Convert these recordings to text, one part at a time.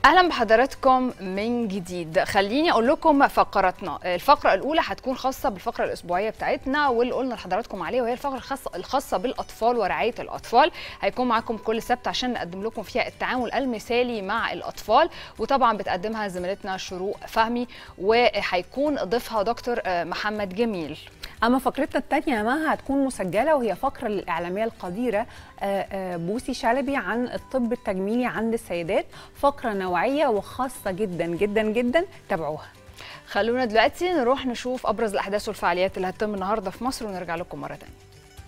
اهلا بحضراتكم من جديد خليني اقول لكم فقراتنا الفقره الاولى هتكون خاصه بالفقره الاسبوعيه بتاعتنا واللي قلنا لحضراتكم عليها وهي الفقره الخاصه الخاصه بالاطفال ورعايه الاطفال هيكون معاكم كل سبت عشان نقدم لكم فيها التعامل المثالي مع الاطفال وطبعا بتقدمها زميلتنا شروق فهمي وهيكون ضيفها دكتور محمد جميل اما فقرتنا الثانيه ما هتكون مسجله وهي فقره للاعلاميه القديره بوسي شلبي عن الطب التجميلي عند السيدات فقره نوعيه وخاصه جدا جدا جدا تابعوها خلونا دلوقتي نروح نشوف ابرز الاحداث والفعاليات اللي هتتم النهارده في مصر ونرجع لكم مره ثانيه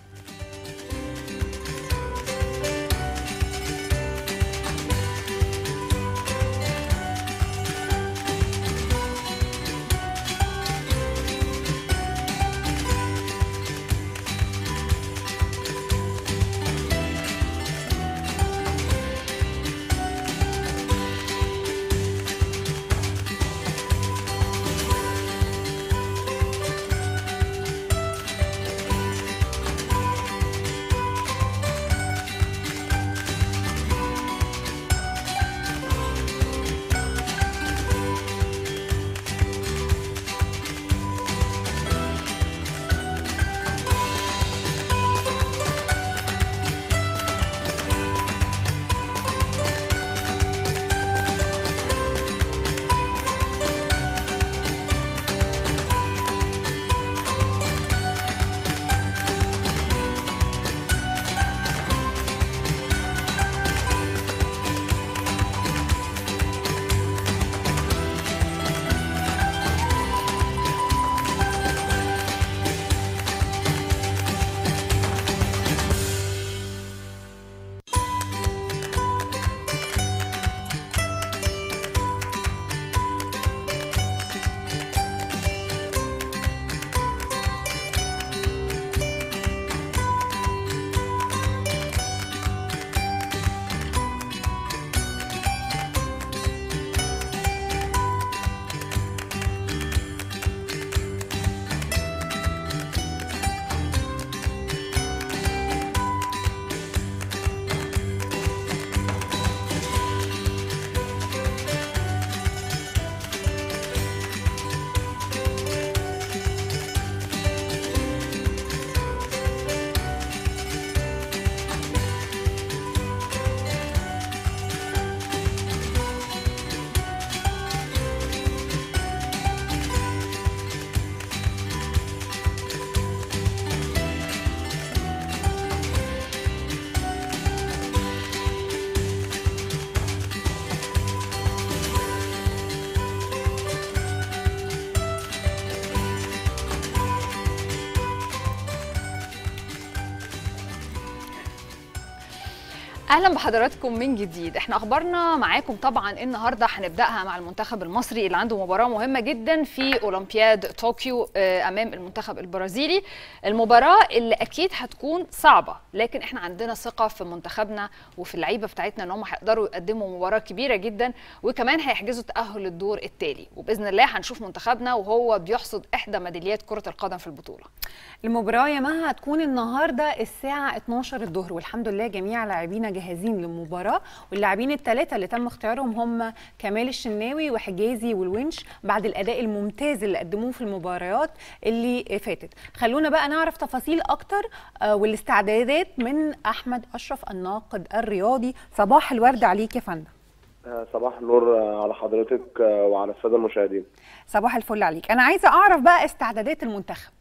اهلا بحضراتكم من جديد احنا اخبارنا معاكم طبعا النهارده هنبداها مع المنتخب المصري اللي عنده مباراه مهمه جدا في اولمبياد طوكيو امام المنتخب البرازيلي المباراه اللي اكيد هتكون صعبه لكن احنا عندنا ثقه في منتخبنا وفي اللعيبه بتاعتنا ان هم هيقدروا يقدموا مباراه كبيره جدا وكمان هيحجزوا تاهل للدور التالي وباذن الله هنشوف منتخبنا وهو بيحصد احدى ميداليات كره القدم في البطوله المباراه يا مها هتكون النهارده الساعه 12 الظهر والحمد لله جميع لاعبينا جاهزين للمباراه واللاعبين الثلاثه اللي تم اختيارهم هم كمال الشناوي وحجازي والونش بعد الاداء الممتاز اللي قدموه في المباريات اللي فاتت خلونا بقى نعرف تفاصيل اكتر والاستعدادات من احمد اشرف الناقد الرياضي صباح الورد عليك يا فندم صباح النور على حضرتك وعلى الساده المشاهدين صباح الفل عليك انا عايزه اعرف بقى استعدادات المنتخب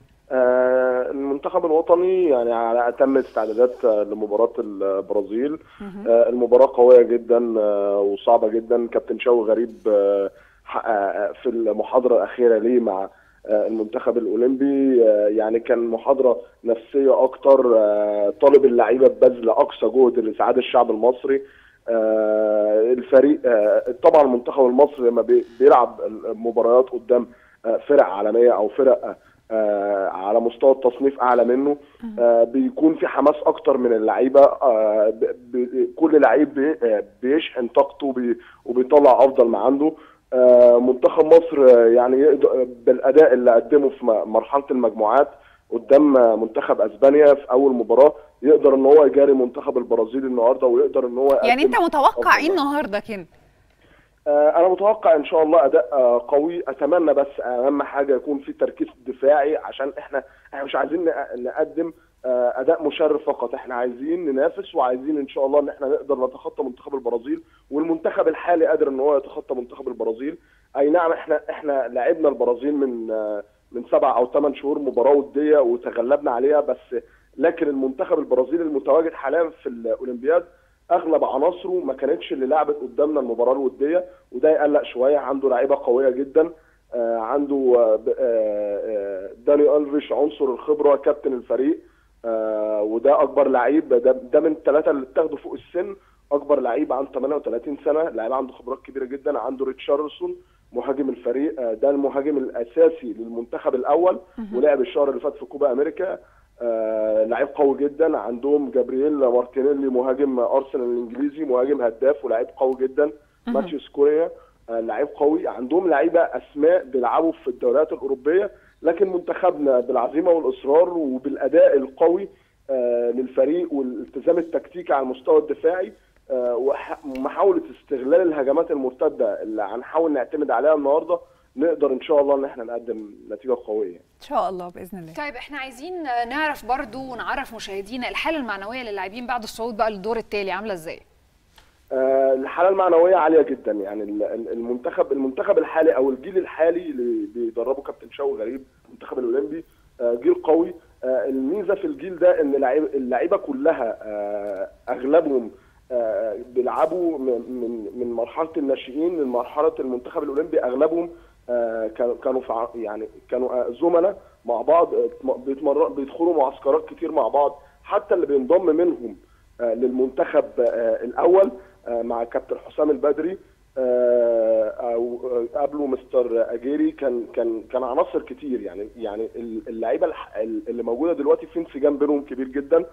المنتخب الوطني يعني على اتم الاستعدادات لمباراه البرازيل المباراه قويه جدا وصعبه جدا كابتن شوقي غريب في المحاضره الاخيره ليه مع المنتخب الاولمبي يعني كان محاضره نفسيه اكتر طالب اللعيبه ببذل اقصى جهد لاسعاد الشعب المصري الفريق طبعا المنتخب المصري لما بيلعب مباريات قدام فرق عالميه او فرق آه على مستوى التصنيف اعلى منه آه بيكون في حماس اكتر من اللعيبه آه كل لعيب بي بيشحن طاقته بي وبيطلع افضل ما عنده منتخب مصر يعني بالاداء اللي قدمه في مرحله المجموعات قدام منتخب اسبانيا في اول مباراه يقدر ان هو يجاري منتخب البرازيل النهارده ويقدر ان هو يعني انت متوقع ايه النهارده كده آه، انا متوقع ان شاء الله اداء آه، قوي اتمنى بس اهم حاجه يكون في تركيز دفاعي عشان احنا احنا مش عايزين نق- نقدم آه، اداء مشرف فقط احنا عايزين ننافس وعايزين ان شاء الله ان احنا نقدر نتخطى منتخب البرازيل والمنتخب الحالي قادر ان هو يتخطى منتخب البرازيل اي نعم احنا احنا لعبنا البرازيل من آه، من سبع او ثمان شهور مباراه وديه وتغلبنا عليها بس لكن المنتخب البرازيلي المتواجد حاليا في الاولمبياد اغلب عناصره ما كانتش اللي لعبت قدامنا المباراه الوديه وده يقلق شويه عنده لعيبه قويه جدا آه، عنده آه، ب- آه، آه، داني الفيش عنصر الخبره كابتن الفريق آه، وده اكبر لعيب ده, ده من الثلاثه اللي اتاخدوا فوق السن اكبر لعيب عنده 38 سنه لعيب عنده خبرات كبيره جدا عنده ريتشاردسون مهاجم الفريق آه، ده المهاجم الاساسي للمنتخب الاول ولعب الشهر اللي فات في كوبا امريكا آه، لعيب قوي جدا عندهم جابرييل مارتينيلي مهاجم ارسنال الانجليزي مهاجم هداف ولاعيب قوي جدا ماتيوس كوريا آه، لعيب قوي عندهم لعيبه اسماء بيلعبوا في الدوريات الاوروبيه لكن منتخبنا بالعزيمه والاصرار وبالاداء القوي آه، للفريق والالتزام التكتيكي على المستوى الدفاعي آه، وح- ومحاوله استغلال الهجمات المرتده اللي هنحاول نعتمد عليها النهارده نقدر ان شاء الله ان احنا نقدم نتيجه قويه ان شاء الله باذن الله طيب احنا عايزين نعرف برضو ونعرف مشاهدينا الحاله المعنويه للاعبين بعد الصعود بقى للدور التالي عامله ازاي آه، الحاله المعنويه عاليه جدا يعني ال- ال- المنتخب المنتخب الحالي او الجيل الحالي اللي بيدربه كابتن شوقي غريب المنتخب الاولمبي آه، جيل قوي آه، الميزه في الجيل ده ان اللعيبه اللعيبه كلها آه، اغلبهم آه، بيلعبوا من من من مرحله الناشئين لمرحله المنتخب الاولمبي اغلبهم آه، كانوا كانوا في ع- يعني كانوا آه، زملاء مع بعض آه، بيتمر- بيدخلوا معسكرات كتير مع بعض حتى اللي بينضم منهم آه، للمنتخب آه، الاول آه، مع كابتن حسام البدري آه، او آه، قبله مستر اجيري كان كان كان عناصر كتير يعني يعني اللعيبه الح- اللي موجوده دلوقتي في انسجام بينهم كبير جدا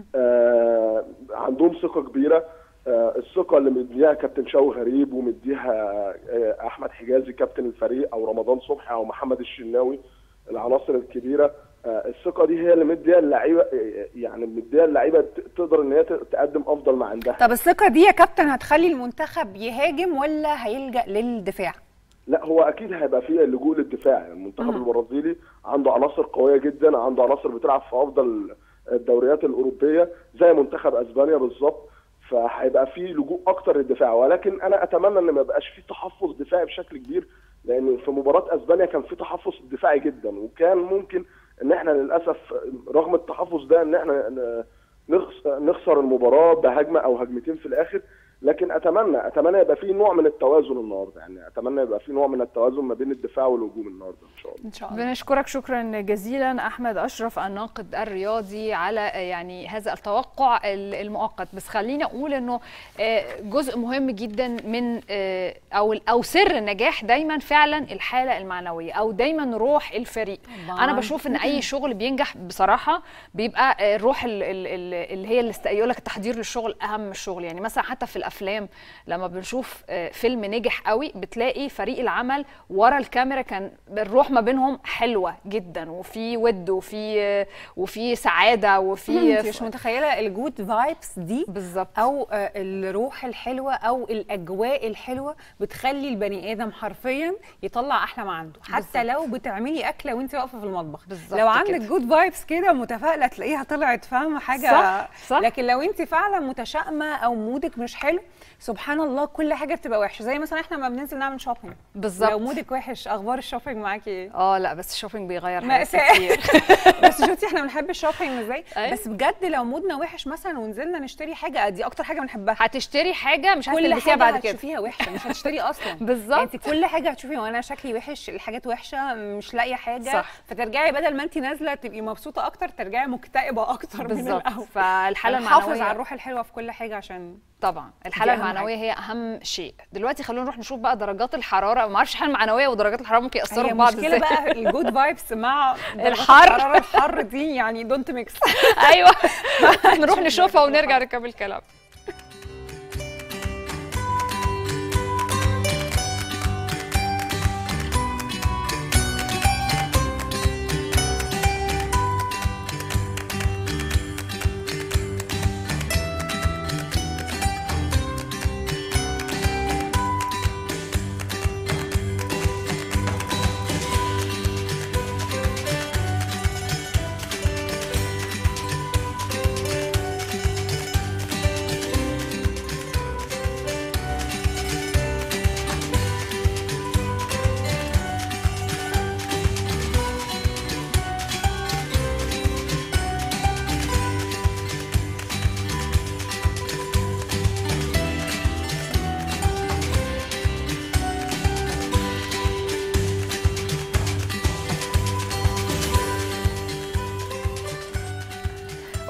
آه، عندهم ثقه كبيره آه، الثقه اللي مديها كابتن شوقي غريب ومديها آه، احمد حجازي كابتن الفريق او رمضان صبحي او محمد الشناوي العناصر الكبيره آه، الثقه دي هي اللي مديها اللعيبه آه، يعني مديها اللعيبه ت- تقدر ان هي ت- تقدم افضل ما عندها طب الثقه دي يا كابتن هتخلي المنتخب يهاجم ولا هيلجا للدفاع لا هو اكيد هيبقى فيه اللجوء للدفاع يعني المنتخب مم. البرازيلي عنده عناصر قويه جدا عنده عناصر بتلعب في افضل الدوريات الاوروبيه زي منتخب اسبانيا بالظبط فهيبقى فيه لجوء اكتر للدفاع ولكن انا اتمنى ان ما يبقاش فيه تحفظ دفاعي بشكل كبير لان في مباراه اسبانيا كان في تحفظ دفاعي جدا وكان ممكن ان احنا للاسف رغم التحفظ ده ان احنا ن- نخس- نخسر المباراه بهجمه او هجمتين في الاخر لكن اتمنى اتمنى يبقى في نوع من التوازن النهارده يعني اتمنى يبقى في نوع من التوازن ما بين الدفاع والهجوم النهارده ان شاء الله ان شاء الله بنشكرك شكرا جزيلا احمد اشرف الناقد الرياضي على يعني هذا التوقع المؤقت بس خليني اقول انه آه، جزء مهم جدا من آه، او او سر النجاح دايما فعلا الحاله المعنويه او دايما روح الفريق طبعاً. انا بشوف ان اي شغل بينجح بصراحه بيبقى آه، الروح ال- ال- ال- اللي هي اللي يقول لك التحضير للشغل اهم من الشغل يعني مثلا حتى في الافلام لما بنشوف آه، فيلم نجح قوي بتلاقي فريق العمل ورا الكاميرا كان الروح ما بينهم حلوه جدا وفي ود وفي آه، وفي سعاده وفي انت مش متخيله الجود فايبس دي بالظبط او آه، الروح الحلوه او الاجواء الحلوه بتخلي البني ادم حرفيا يطلع احلى ما عنده حتى بالظبط. لو بتعملي اكله وانت واقفه في المطبخ بالظبط لو عندك كده. جود فايبس كده متفائله تلاقيها طلعت فاهمه حاجه صح، صح. لكن لو انت فعلا متشائمه او مودك مش حلو سبحان الله كل حاجه بتبقى وحشه زي مثلا احنا لما بننزل نعمل شوبينج بالظبط. لو مودك وحش اخبار الشوبينج معاكي ايه اه لا بس الشوبينج بيغير حاجات مأساة كتير بس شفتي احنا بنحب الشوبينج ازاي أيوة. بس بجد لو مودنا وحش مثلا ونزلنا نشتري حاجه دي اكتر حاجه بنحبها هتشتري حاجه مش كل هتلبسيها حاجه بعد كده هتشوفيها وحشه مش هتشتري اصلا بالظبط. انت كل حاجه هتشوفي وانا شكلي وحش الحاجات وحشه مش لاقيه حاجه صح. فترجعي بدل ما انت نازله تبقي مبسوطه اكتر ترجعي مكتئبه اكتر من بالظبط الاول فالحاله نحافظ المعنويه على الروح الحلوه في كل حاجه عشان طبعا الحاله أهم المعنويه هي اهم شيء دلوقتي خلونا نروح نشوف بقى درجات الحراره ما اعرفش الحاله المعنويه ودرجات الحراره ممكن ياثروا هي في بعض مشكله ازاي بقى الجود فايبس مع درجات الحر. الحراره الحر دي يعني دونت ميكس ايوه نروح نشوفها ونرجع نكمل كلام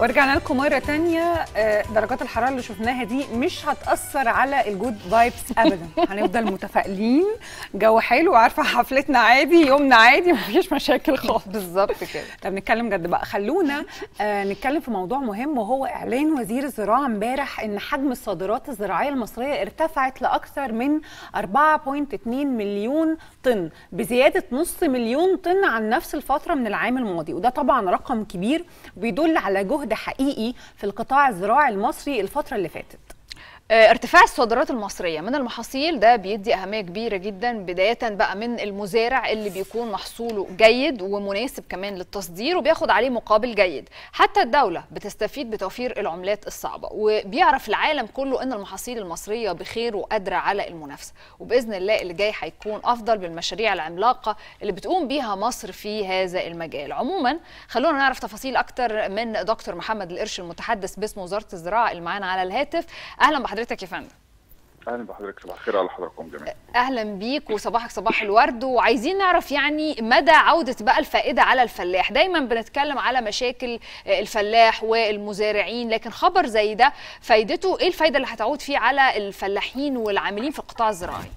ورجعنا لكم مرة تانية آه، درجات الحرارة اللي شفناها دي مش هتأثر على الجود فايبس أبدا هنفضل متفائلين جو حلو عارفة حفلتنا عادي يومنا عادي مفيش مشاكل خالص بالظبط كده طب نتكلم جد بقى خلونا آه نتكلم في موضوع مهم وهو اعلان وزير الزراعه امبارح ان حجم الصادرات الزراعيه المصريه ارتفعت لاكثر من 4.2 مليون طن بزياده نص مليون طن عن نفس الفتره من العام الماضي وده طبعا رقم كبير بيدل على جهد حقيقي في القطاع الزراعي المصري الفتره اللي فاتت آه، ارتفاع الصادرات المصرية من المحاصيل ده بيدي أهمية كبيرة جدا بداية بقى من المزارع اللي بيكون محصوله جيد ومناسب كمان للتصدير وبياخد عليه مقابل جيد حتى الدولة بتستفيد بتوفير العملات الصعبة وبيعرف العالم كله أن المحاصيل المصرية بخير وقادرة على المنافسة وبإذن الله اللي جاي هيكون أفضل بالمشاريع العملاقة اللي بتقوم بيها مصر في هذا المجال عموما خلونا نعرف تفاصيل أكتر من دكتور محمد القرش المتحدث باسم وزارة الزراعة اللي معانا على الهاتف أهلا بحضرتك يا فندم اهلا بحضرتك صباح الخير على حضراتكم جميعا اهلا بيك وصباحك صباح الورد وعايزين نعرف يعني مدى عوده بقى الفائده على الفلاح دايما بنتكلم على مشاكل الفلاح والمزارعين لكن خبر زي ده فايدته ايه الفايده اللي هتعود فيه على الفلاحين والعاملين في القطاع الزراعي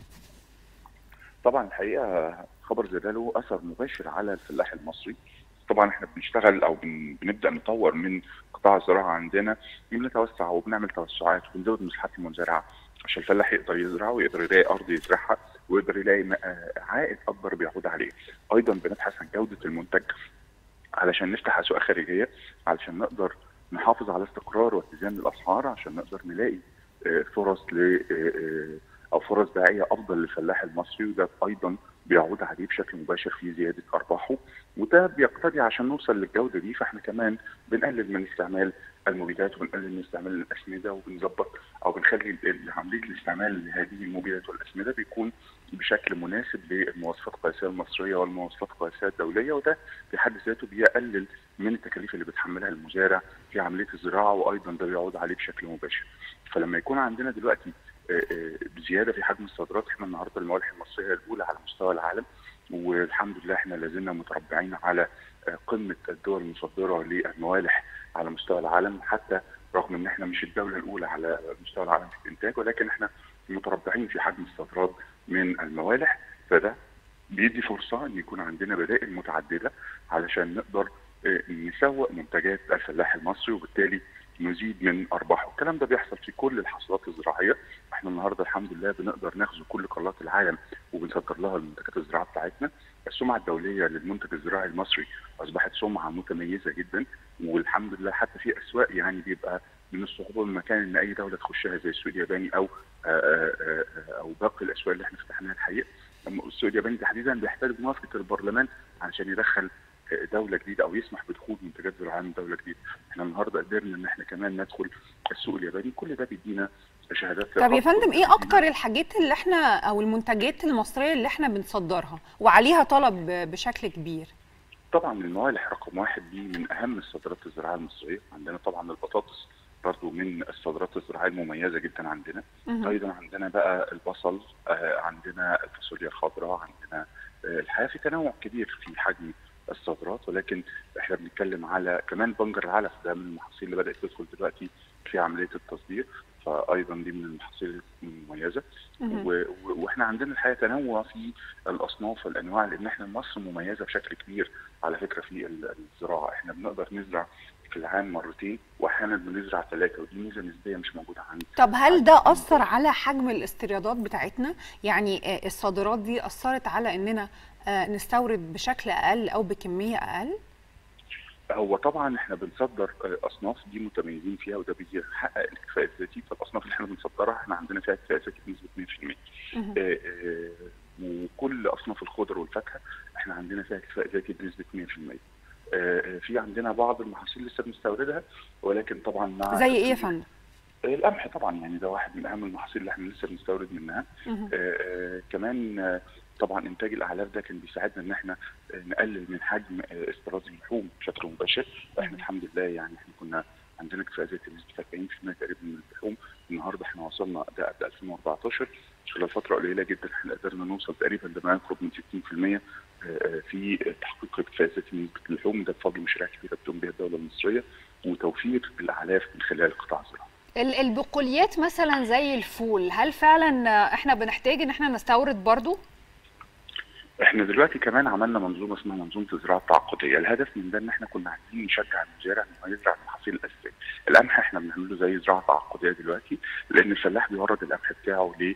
طبعا الحقيقه خبر زي ده له اثر مباشر على الفلاح المصري طبعا احنا بنشتغل او بن- بنبدا نطور من قطاع الزراعه عندنا بنتوسع وبنعمل توسعات وبنزود مساحات المزارعه عشان الفلاح يقدر يزرع ويقدر يلاقي ارض يزرعها ويقدر يلاقي م- آه، عائد اكبر بيعود عليه ايضا بنبحث عن جوده المنتج علشان نفتح اسواق خارجيه علشان نقدر نحافظ على استقرار واتزان الاسعار عشان نقدر نلاقي آه، فرص ل آه، آه، او فرص بيعيه افضل للفلاح المصري وده ايضا بيعود عليه بشكل مباشر في زياده ارباحه وده بيقتضي عشان نوصل للجوده دي فاحنا كمان بنقلل من استعمال المبيدات وبنقلل من استعمال الاسمده وبنظبط او بنخلي ال- ال- عمليه الاستعمال لهذه المبيدات والاسمده بيكون بشكل مناسب للمواصفات القياسيه المصريه والمواصفات القياسيه الدوليه وده في حد ذاته بيقلل من التكاليف اللي بيتحملها المزارع في عمليه الزراعه وايضا ده بيعود عليه بشكل مباشر. فلما يكون عندنا دلوقتي آه، آه، زياده في حجم الصادرات احنا النهارده الموالح المصريه الاولى على مستوى العالم والحمد لله احنا لازلنا متربعين على آه، قمه الدول المصدره للموالح على مستوى العالم حتى رغم ان احنا مش الدوله الاولى على مستوى العالم في الانتاج ولكن احنا متربعين في حجم الصادرات من الموالح فده بيدي فرصه ان يكون عندنا بدائل متعدده علشان نقدر آه، نسوق منتجات الفلاح المصري وبالتالي نزيد من ارباحه، الكلام ده بيحصل في كل الحصولات الزراعيه، احنا النهارده الحمد لله بنقدر نغزو كل قارات العالم وبنصدر لها المنتجات الزراعيه بتاعتنا، السمعه الدوليه للمنتج الزراعي المصري اصبحت سمعه متميزه جدا والحمد لله حتى في اسواق يعني بيبقى من الصعوبه والمكان ان اي دوله تخشها زي السوق الياباني او آه، آه، آه، او باقي الاسواق اللي احنا فتحناها الحقيقه أما السوق الياباني تحديدا بيحتاج موافقه البرلمان علشان يدخل دوله جديده او يسمح بدخول منتجات زراعيه من دوله جديده احنا النهارده قدرنا ان احنا كمان ندخل السوق الياباني كل ده بيدينا شهادات طب يا ثقة. فندم ايه اكتر الحاجات اللي احنا او المنتجات المصريه اللي احنا بنصدرها وعليها طلب بشكل كبير طبعا الموالح رقم واحد دي من اهم الصادرات الزراعيه المصريه عندنا طبعا البطاطس برضو من الصادرات الزراعيه المميزه جدا عندنا مهم. ايضا عندنا بقى البصل آه، عندنا الفاصوليا الخضراء عندنا آه، الحقيقه في تنوع كبير في حجم الصادرات ولكن احنا بنتكلم على كمان بنجر العلف ده من المحاصيل اللي بدات تدخل دلوقتي في عمليه التصدير فايضا دي من المحاصيل المميزه مهم. و- و- واحنا عندنا الحقيقه تنوع في الاصناف والانواع لان احنا مصر مميزه بشكل كبير على فكره في ال- الزراعه احنا بنقدر نزرع في العام مرتين واحيانا بنزرع ثلاثه ودي ميزه نسبيه مش موجوده عندنا طب هل ده اثر على حجم الاستيرادات بتاعتنا يعني آه، الصادرات دي اثرت على اننا آه، نستورد بشكل اقل او بكميه اقل هو طبعا احنا بنصدر آه، اصناف دي متميزين فيها وده بيحقق الاكتفاء الذاتي فالاصناف اللي احنا بنصدرها احنا عندنا فيها اكتفاء ذاتي بنسبه 100% مهم. آه، آه، وكل اصناف الخضر والفاكهه احنا عندنا فيها اكتفاء ذاتي بنسبه 100% آه، آه، في عندنا بعض المحاصيل لسه بنستوردها ولكن طبعا مع زي ايه يا فندم آه، القمح طبعا يعني ده واحد من اهم المحاصيل اللي احنا لسه بنستورد منها مهم. آه، آه، كمان آه، طبعا انتاج الاعلاف ده كان بيساعدنا ان احنا آه، نقلل من حجم آه، استيراد اللحوم بشكل مباشر احنا الحمد لله يعني احنا كنا عندنا كفاءه ذاتي بنسبه 40% تقريبا من اللحوم النهارده احنا وصلنا ده قبل 2014 خلال فتره قليله جدا احنا قدرنا نوصل تقريبا لما يقرب من 60% آه، آه، في تحقيق الاكتفاء الذاتي من نسبه اللحوم ده بفضل مشاريع كبيره بتقوم بها الدوله المصريه وتوفير الاعلاف من خلال قطاع الزراعه. ال- البقوليات مثلا زي الفول هل فعلا احنا بنحتاج ان احنا نستورد برضو؟ احنا دلوقتي كمان عملنا منظومه اسمها منظومه الزراعه التعاقديه، الهدف من ده ان احنا كنا عايزين نشجع المزارع ان هو يزرع المحاصيل الاساسيه. القمح احنا بنعمله زي زراعه تعاقديه دلوقتي لان الفلاح بيورد القمح بتاعه ل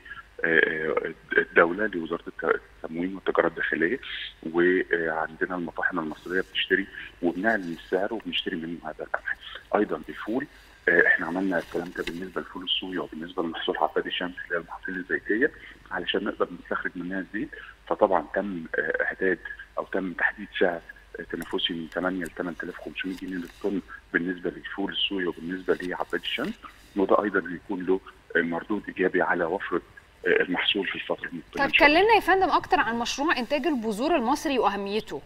الدوله لوزاره الت- التموين والتجاره الداخليه وعندنا المطاحن المصريه بتشتري وبنعلن السعر وبنشتري منه هذا القمح. ايضا الفول آه، احنا عملنا الكلام ده بالنسبه لفول الصويا وبالنسبه لمحصول عباد الشمس اللي هي المحاصيل الزيتيه علشان نقدر نستخرج منها الزيت فطبعا تم آه، اعداد او تم تحديد سعر آه، تنافسي من 8 ل 8500 جنيه للطن بالنسبه للفول الصويا وبالنسبه لعباد الشمس وده ايضا هيكون له آه، مردود ايجابي على وفره آه، المحصول في الفتره المقبله طيب إن شاء الله. كلمنا يا فندم اكتر عن مشروع انتاج البذور المصري واهميته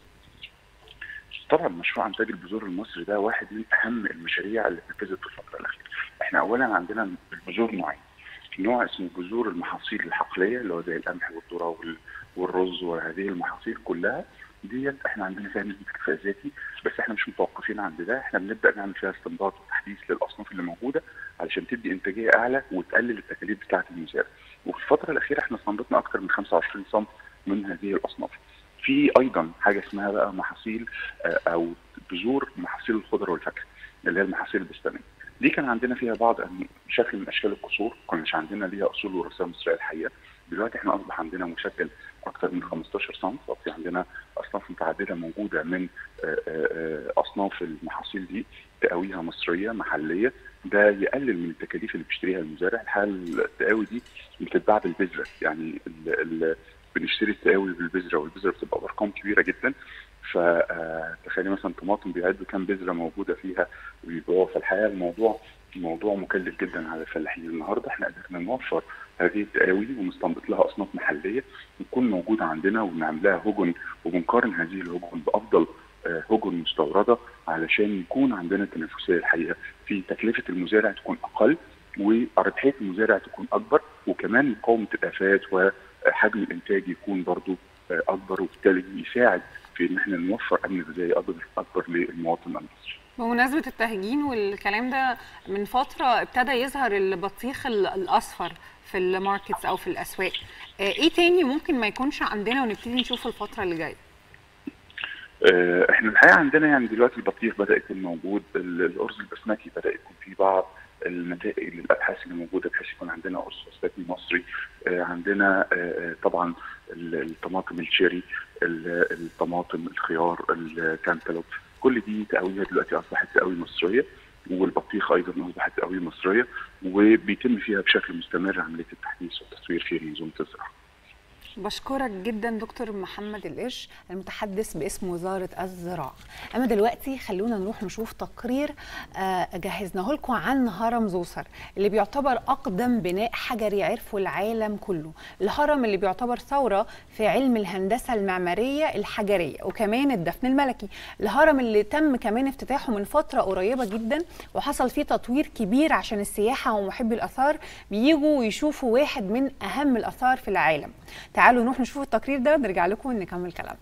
طبعا مشروع انتاج البذور المصري ده واحد من اهم المشاريع اللي اتنفذت في الفتره الاخيره. احنا اولا عندنا البذور نوعين. نوع اسمه بذور المحاصيل الحقليه اللي هو زي القمح والذره وال- والرز وهذه المحاصيل كلها ديت احنا عندنا فيها نسبه اكتفاء ذاتي بس احنا مش متوقفين عند ده احنا بنبدا نعمل فيها استنباط وتحديث للاصناف اللي موجوده علشان تدي انتاجيه اعلى وتقلل التكاليف بتاعه المزارع. وفي الفتره الاخيره احنا استنبطنا اكثر من 25 سم من هذه الاصناف. في ايضا حاجه اسمها بقى محاصيل آه، او بذور محاصيل الخضر والفاكهه اللي هي المحاصيل البستانيه دي كان عندنا فيها بعض أن- شكل من اشكال القصور ما كانش عندنا ليها اصول وراثيه مصريه الحقيقه دلوقتي احنا اصبح عندنا مشكل اكثر من 15 سم في عندنا اصناف متعدده موجوده من آه، آه، آه، اصناف المحاصيل دي تقاويها مصريه محليه ده يقلل من التكاليف اللي بيشتريها المزارع الحقيقه التقاوي دي بتتباع بالبذره يعني ال ال بنشتري التقاوي بالبذره والبذره بتبقى بارقام كبيره جدا فتخيلي مثلا طماطم بيعدوا كام بذره موجوده فيها ويبيعوها فالحقيقه الموضوع موضوع مكلف جدا على الفلاحين النهارده احنا قدرنا نوفر هذه التقاوي ونستنبط لها اصناف محليه وتكون موجوده عندنا وبنعمل لها هجن وبنقارن هذه الهجن بافضل آه، هجن مستورده علشان يكون عندنا تنافسيه الحقيقه في تكلفه المزارع تكون اقل وربحيه المزارع تكون اكبر وكمان مقاومه الافات وحجم الانتاج يكون برضو آه، اكبر وبالتالي يساعد في ان احنا نوفر امن غذائي اكبر اكبر للمواطن المصري. بمناسبة التهجين والكلام ده من فترة ابتدى يظهر البطيخ ال- الأصفر في الماركتس أو في الأسواق آه، إيه تاني ممكن ما يكونش عندنا ونبتدي نشوف الفترة اللي جاية آه، احنا الحقيقه عندنا يعني دلوقتي البطيخ بدا يكون موجود ال- الارز البسمتي بدا يكون فيه بعض النتائج للابحاث اللي موجوده بحيث يكون عندنا ارز بسمتي مصري آه، عندنا آه، آه، طبعا ال- الطماطم الشيري ال- الطماطم الخيار الكانتالوب كل دي تقاويها دلوقتي اصبحت تقاوي مصريه والبطيخ ايضا اصبحت تقاوي مصريه وبيتم فيها بشكل مستمر عمليه التحديث والتطوير في منظومه الزراعه. بشكرك جدا دكتور محمد القرش المتحدث باسم وزارة الزراعة أما دلوقتي خلونا نروح نشوف تقرير آه، جهزناه لكم عن هرم زوسر اللي بيعتبر أقدم بناء حجري عرفه العالم كله الهرم اللي بيعتبر ثورة في علم الهندسة المعمارية الحجرية وكمان الدفن الملكي الهرم اللي تم كمان افتتاحه من فترة قريبة جدا وحصل فيه تطوير كبير عشان السياحة ومحبي الآثار بيجوا ويشوفوا واحد من أهم الآثار في العالم تعالوا نروح نشوف التقرير ده ونرجع لكم نكمل كلام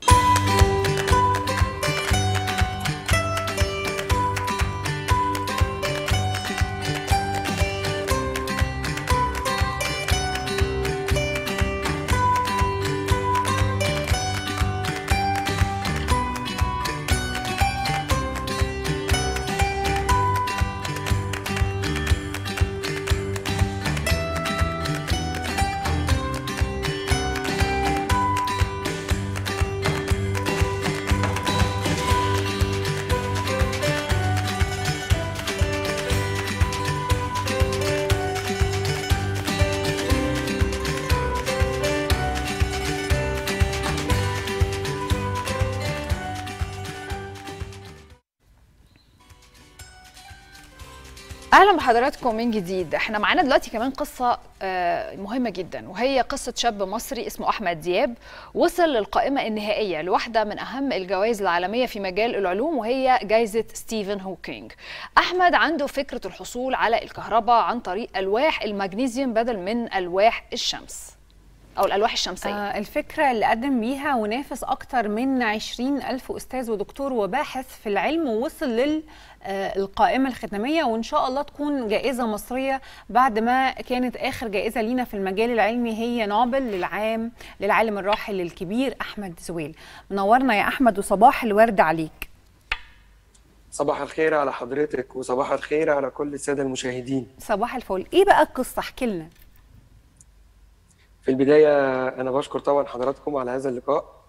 اهلا بحضراتكم من جديد احنا معانا دلوقتي كمان قصه آه، مهمه جدا وهي قصه شاب مصري اسمه احمد دياب وصل للقائمه النهائيه لواحده من اهم الجوائز العالميه في مجال العلوم وهي جائزه ستيفن هوكينج احمد عنده فكره الحصول على الكهرباء عن طريق الواح المغنيسيوم بدل من الواح الشمس او الالواح الشمسيه آه الفكرة اللي قدم بيها ونافس أكتر من 20 ألف أستاذ ودكتور وباحث في العلم ووصل للقائمة الختامية وإن شاء الله تكون جائزة مصرية بعد ما كانت آخر جائزة لينا في المجال العلمي هي نوبل للعام للعالم الراحل الكبير أحمد زويل منورنا يا أحمد وصباح الورد عليك صباح الخير على حضرتك وصباح الخير على كل السادة المشاهدين صباح الفل إيه بقى القصة احكي لنا في البداية أنا بشكر طبعا حضراتكم على هذا اللقاء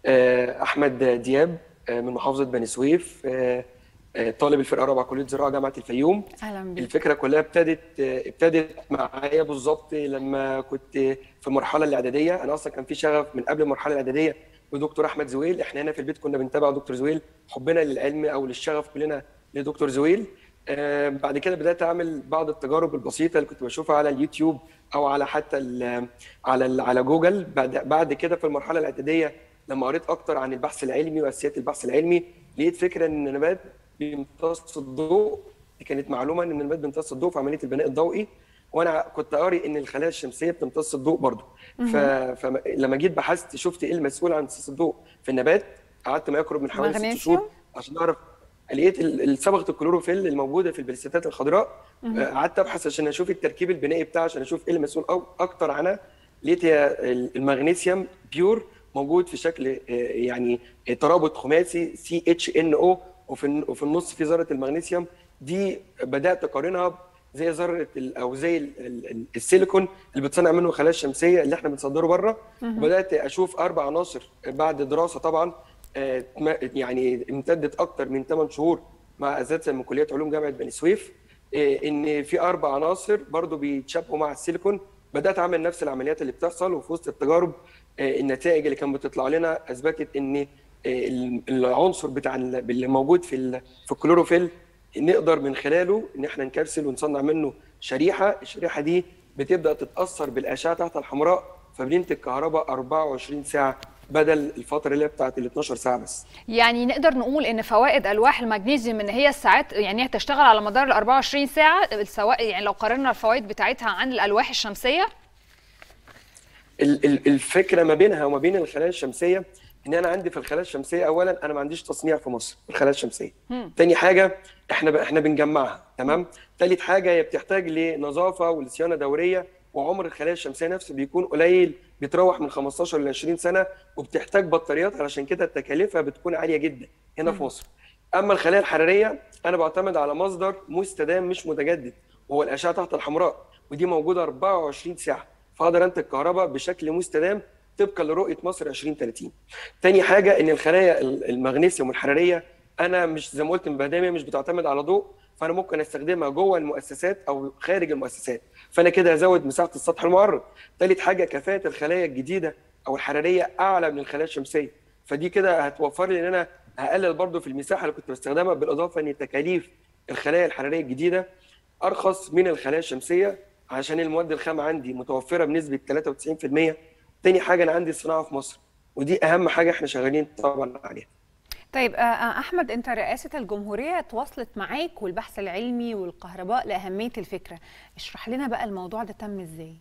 آه، أحمد دياب آه، من محافظة بني سويف آه، آه، طالب الفرقة الرابعة كلية زراعة جامعة الفيوم أهلا بيك الفكرة كلها ابتدت آه، ابتدت معايا بالظبط لما كنت في المرحلة الإعدادية أنا أصلا كان في شغف من قبل المرحلة الإعدادية بدكتور أحمد زويل إحنا هنا في البيت كنا بنتابع دكتور زويل حبنا للعلم أو للشغف كلنا لدكتور زويل آه، بعد كده بدأت أعمل بعض التجارب البسيطة اللي كنت بشوفها على اليوتيوب أو على حتى ال على ال على جوجل بعد بعد كده في المرحلة الإعدادية لما قريت أكتر عن البحث العلمي وأساسيات البحث العلمي لقيت فكرة إن النبات بيمتص الضوء دي كانت معلومة إن النبات بيمتص الضوء في عملية البناء الضوئي وانا كنت قاري ان الخلايا الشمسيه بتمتص الضوء برضه ف... فلما جيت بحثت شفت ايه المسؤول عن امتصاص الضوء في النبات قعدت ما يقرب من حوالي ست مغنيسيوم؟ شهور عشان اعرف لقيت ال- ال- صبغه الكلوروفيل الموجوده في البلاستيكات الخضراء آه، قعدت ابحث عشان اشوف التركيب البنائي بتاعها عشان اشوف ايه المسؤول أو اكتر عنها لقيت هي ال- المغنيسيوم بيور موجود في شكل آه، يعني ترابط خماسي سي اتش ان او وفي الن- وفي النص في ذره المغنيسيوم دي بدات اقارنها زي ذره ال- او زي ال- ال- ال- السيليكون اللي بتصنع منه الخلايا الشمسيه اللي احنا بنصدره بره وبدات اشوف اربع عناصر بعد دراسه طبعا آه، ما- يعني امتدت اكتر من 8 شهور مع اساتذه من كليه علوم جامعه بني سويف آه، ان في اربع عناصر برضو بيتشابهوا مع السيليكون بدات اعمل نفس العمليات اللي بتحصل وفي وسط التجارب آه، النتائج اللي كانت بتطلع لنا اثبتت ان آه، ال- العنصر بتاع ال- اللي موجود في ال- في الكلوروفيل نقدر من خلاله ان احنا نكبسل ونصنع منه شريحه الشريحه دي بتبدا تتاثر بالاشعه تحت الحمراء فبننتج كهرباء 24 ساعه بدل الفتره اللي هي بتاعت ال 12 ساعه بس يعني نقدر نقول ان فوائد الواح المغنيسيوم ان هي الساعات يعني هي تشتغل على مدار ال 24 ساعه سواء يعني لو قارنا الفوائد بتاعتها عن الالواح الشمسيه ال- ال- الفكره ما بينها وما بين الخلايا الشمسيه ان انا عندي في الخلايا الشمسيه اولا انا ما عنديش تصنيع في مصر في الخلايا الشمسيه مم. تاني حاجه احنا ب... احنا بنجمعها تمام تالت حاجه هي بتحتاج لنظافه ولصيانه دوريه وعمر الخلايا الشمسيه نفسه بيكون قليل بيتراوح من 15 ل 20 سنه وبتحتاج بطاريات علشان كده تكاليفها بتكون عاليه جدا هنا في مصر اما الخلايا الحراريه انا بعتمد على مصدر مستدام مش متجدد وهو الاشعه تحت الحمراء ودي موجوده 24 ساعه فاقدر انتج كهرباء بشكل مستدام طبقا لرؤيه مصر 2030 تاني حاجه ان الخلايا ال- المغنيسيوم الحراريه انا مش زي ما قلت من البدايه مش بتعتمد على ضوء فانا ممكن استخدمها جوه المؤسسات او خارج المؤسسات فانا كده هزود مساحه السطح المعرض تالت حاجه كفاءه الخلايا الجديده او الحراريه اعلى من الخلايا الشمسيه فدي كده هتوفر لي ان انا هقلل برضو في المساحه اللي كنت بستخدمها بالاضافه ان تكاليف الخلايا الحراريه الجديده ارخص من الخلايا الشمسيه عشان المواد الخام عندي متوفره بنسبه 93% تاني حاجه انا عندي صناعه في مصر ودي اهم حاجه احنا شغالين طبعا عليها طيب آه، آه، احمد انت رئاسه الجمهوريه تواصلت معاك والبحث العلمي والكهرباء لاهميه الفكره اشرح لنا بقى الموضوع ده تم ازاي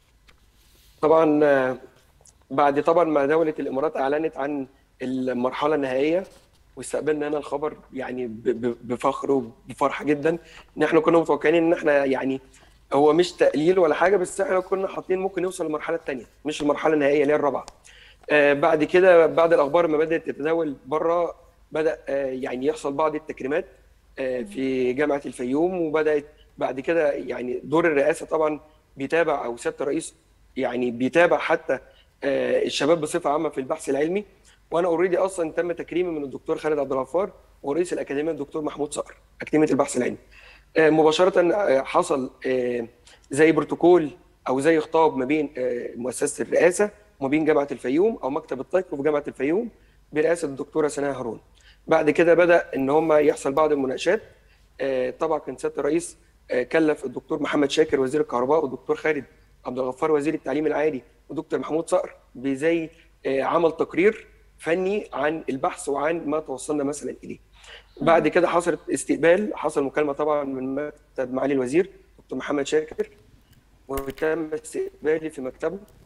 طبعا آه، بعد طبعا ما دوله الامارات اعلنت عن المرحله النهائيه واستقبلنا هنا الخبر يعني ب- ب- بفخر وبفرحه جدا ان احنا كنا متوقعين ان احنا يعني هو مش تقليل ولا حاجه بس احنا كنا حاطين ممكن نوصل للمرحله الثانيه مش المرحله النهائيه اللي هي الرابعه. آه بعد كده بعد الاخبار ما بدات تتداول بره بدا آه يعني يحصل بعض التكريمات آه في جامعه الفيوم وبدات بعد كده يعني دور الرئاسه طبعا بيتابع او سياده الرئيس يعني بيتابع حتى آه الشباب بصفه عامه في البحث العلمي وانا اوريدي اصلا تم تكريمي من الدكتور خالد عبد الغفار ورئيس الاكاديميه الدكتور محمود صقر اكاديميه البحث العلمي. آه، مباشره آه، حصل آه، زي بروتوكول او زي خطاب ما بين آه، مؤسسه الرئاسه وما بين جامعه الفيوم او مكتب الطيق في جامعه الفيوم برئاسه الدكتوره سناء هارون. بعد كده بدا ان هم يحصل بعض المناقشات آه، طبعا كان سياده الرئيس آه، كلف الدكتور محمد شاكر وزير الكهرباء والدكتور خالد عبد الغفار وزير التعليم العالي ودكتور محمود صقر بزي آه، عمل تقرير فني عن البحث وعن ما توصلنا مثلا اليه. بعد كده حصلت استقبال حصل مكالمه طبعا من مكتب معالي الوزير دكتور محمد شاكر وتم استقبالي في مكتبه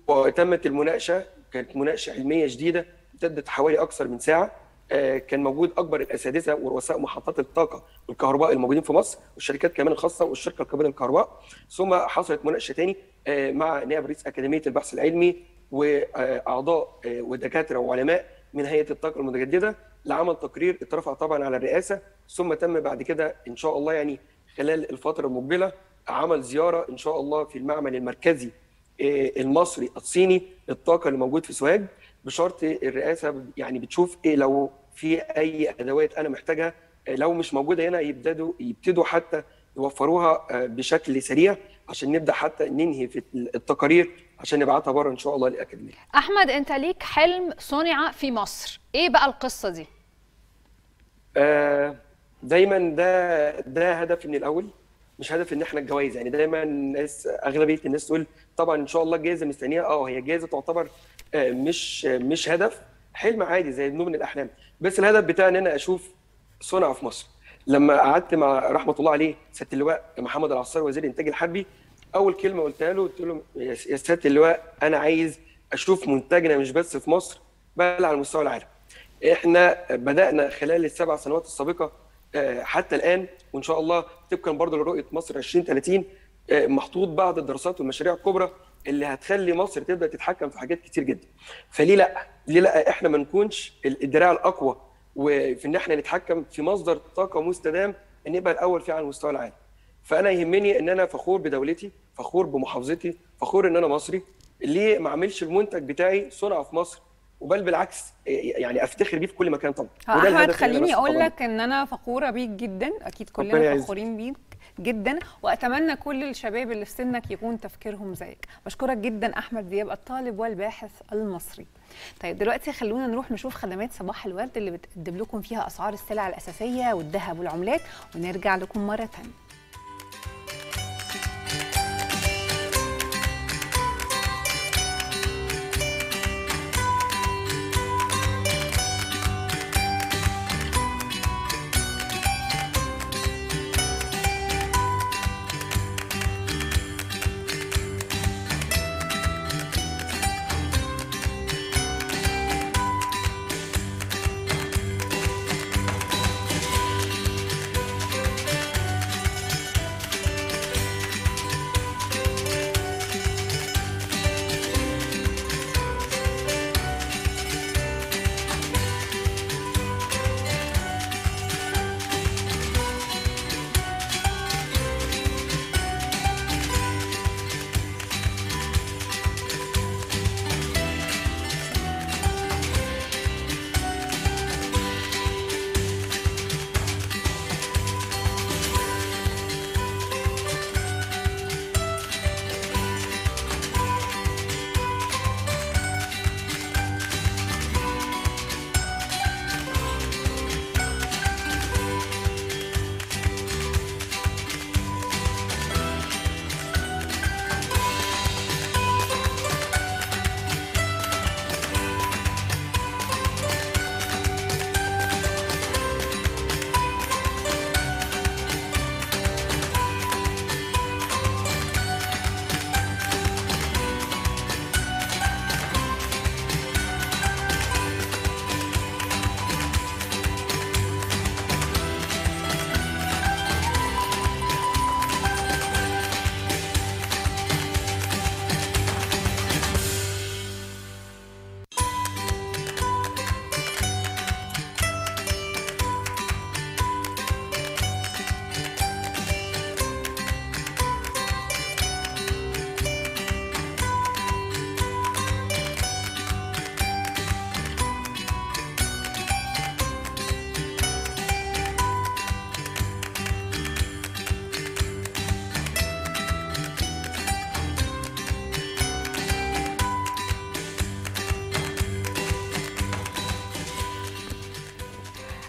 وتمت المناقشه كانت مناقشه علميه جديده امتدت حوالي اكثر من ساعه آه، كان موجود اكبر الاساتذه ورؤساء محطات الطاقه والكهرباء الموجودين في مصر والشركات كمان الخاصه والشركه القابله للكهرباء ثم حصلت مناقشه تاني آه، مع نائب رئيس اكاديميه البحث العلمي واعضاء آه، ودكاتره وعلماء من هيئه الطاقه المتجدده لعمل تقرير اترفع طبعا على الرئاسه ثم تم بعد كده ان شاء الله يعني خلال الفتره المقبله عمل زياره ان شاء الله في المعمل المركزي آه، المصري الصيني للطاقه اللي موجود في سوهاج بشرط الرئاسه يعني بتشوف ايه لو في اي ادوات انا محتاجها آه، لو مش موجوده هنا يبتدوا يبتدوا حتى يوفروها آه، بشكل سريع عشان نبدا حتى ننهي في التقارير عشان نبعتها بره ان شاء الله للاكاديميه. احمد انت ليك حلم صنع في مصر ايه بقى القصه دي آه، دايما ده ده هدفي من الاول مش هدف ان احنا الجوائز يعني دايما الناس اغلبيه الناس تقول طبعا ان شاء الله الجائزه مستنيها اه هي جائزه تعتبر آه، مش مش هدف حلم عادي زي نوم من الاحلام بس الهدف بتاعي ان انا اشوف صنع في مصر لما قعدت مع رحمه الله عليه سياده اللواء محمد العصار وزير الانتاج الحربي اول كلمه قلتها له قلت له يا يا سياده اللواء انا عايز اشوف منتجنا مش بس في مصر بل على مستوى العالم احنا بدانا خلال السبع سنوات السابقه آه، حتى الان وان شاء الله طبقا برضه لرؤيه مصر 2030 آه، محطوط بعض الدراسات والمشاريع الكبرى اللي هتخلي مصر تبدا تتحكم في حاجات كتير جدا فليه لا ليه لا احنا ما نكونش الدراع الاقوى وفي ان احنا نتحكم في مصدر طاقه مستدام ان نبقى الاول فيه على مستوى العالم فانا يهمني ان انا فخور بدولتي فخور بمحافظتي فخور ان انا مصري ليه ما اعملش المنتج بتاعي صنع في مصر وبل بالعكس يعني افتخر بيه في كل مكان طبعا هو وده احمد الهدف اللي أنا خليني بس اقول طبعاً. لك ان انا فخوره بيك جدا اكيد ربنا كلنا يعزك. فخورين بيك جدا واتمنى كل الشباب اللي في سنك يكون تفكيرهم زيك بشكرك جدا احمد دياب الطالب والباحث المصري طيب دلوقتي خلونا نروح نشوف خدمات صباح الورد اللي بتقدم لكم فيها اسعار السلع الاساسيه والذهب والعملات ونرجع لكم مره ثانيه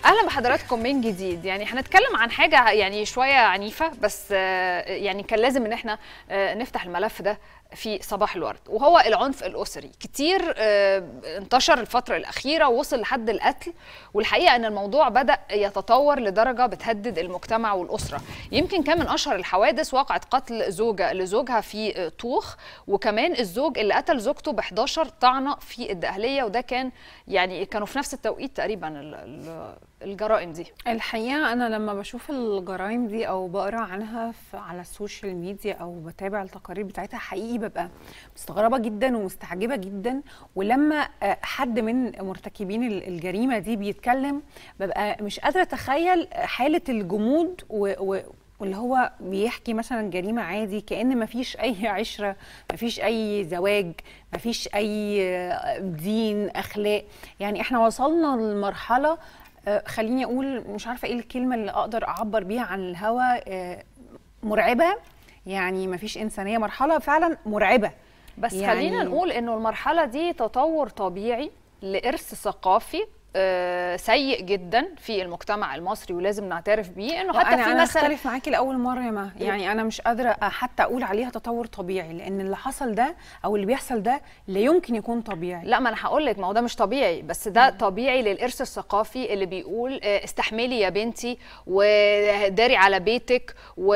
اهلا بحضراتكم من جديد يعني هنتكلم عن حاجه يعني شويه عنيفه بس آه، يعني كان لازم ان احنا آه، نفتح الملف ده في صباح الورد وهو العنف الاسري كتير آه، انتشر الفتره الاخيره ووصل لحد القتل والحقيقه ان الموضوع بدا يتطور لدرجه بتهدد المجتمع والاسره يمكن كان من اشهر الحوادث وقعت قتل زوجه لزوجها في آه، طوخ وكمان الزوج اللي قتل زوجته ب 11 طعنه في الدقهليه وده كان يعني كانوا في نفس التوقيت تقريبا ال- ال- الجرائم دي الحقيقه انا لما بشوف الجرائم دي او بقرا عنها في على السوشيال ميديا او بتابع التقارير بتاعتها حقيقي ببقى مستغربه جدا ومستعجبه جدا ولما آه، حد من مرتكبين ال- الجريمه دي بيتكلم ببقى مش قادره اتخيل حاله الجمود و, و واللي هو بيحكي مثلا جريمه عادي كان مفيش اي عشره مفيش اي زواج مفيش اي آه، دين اخلاق يعني احنا وصلنا لمرحله آه، خليني اقول مش عارفه ايه الكلمه اللي اقدر اعبر بيها عن الهوى آه، مرعبه يعني مفيش انسانيه مرحله فعلا مرعبه بس يعني- خلينا نقول انه المرحله دي تطور طبيعي لارث ثقافي آه، سيء جدا في المجتمع المصري ولازم نعترف بيه انه حتى انا في انا مثل اختلف معاكي لاول مره يا ما يعني انا مش قادره حتى اقول عليها تطور طبيعي لان اللي حصل ده او اللي بيحصل ده لا يمكن يكون طبيعي لا ما انا هقول لك ما هو ده مش طبيعي بس ده طبيعي للارث الثقافي اللي بيقول آه، استحملي يا بنتي وداري على بيتك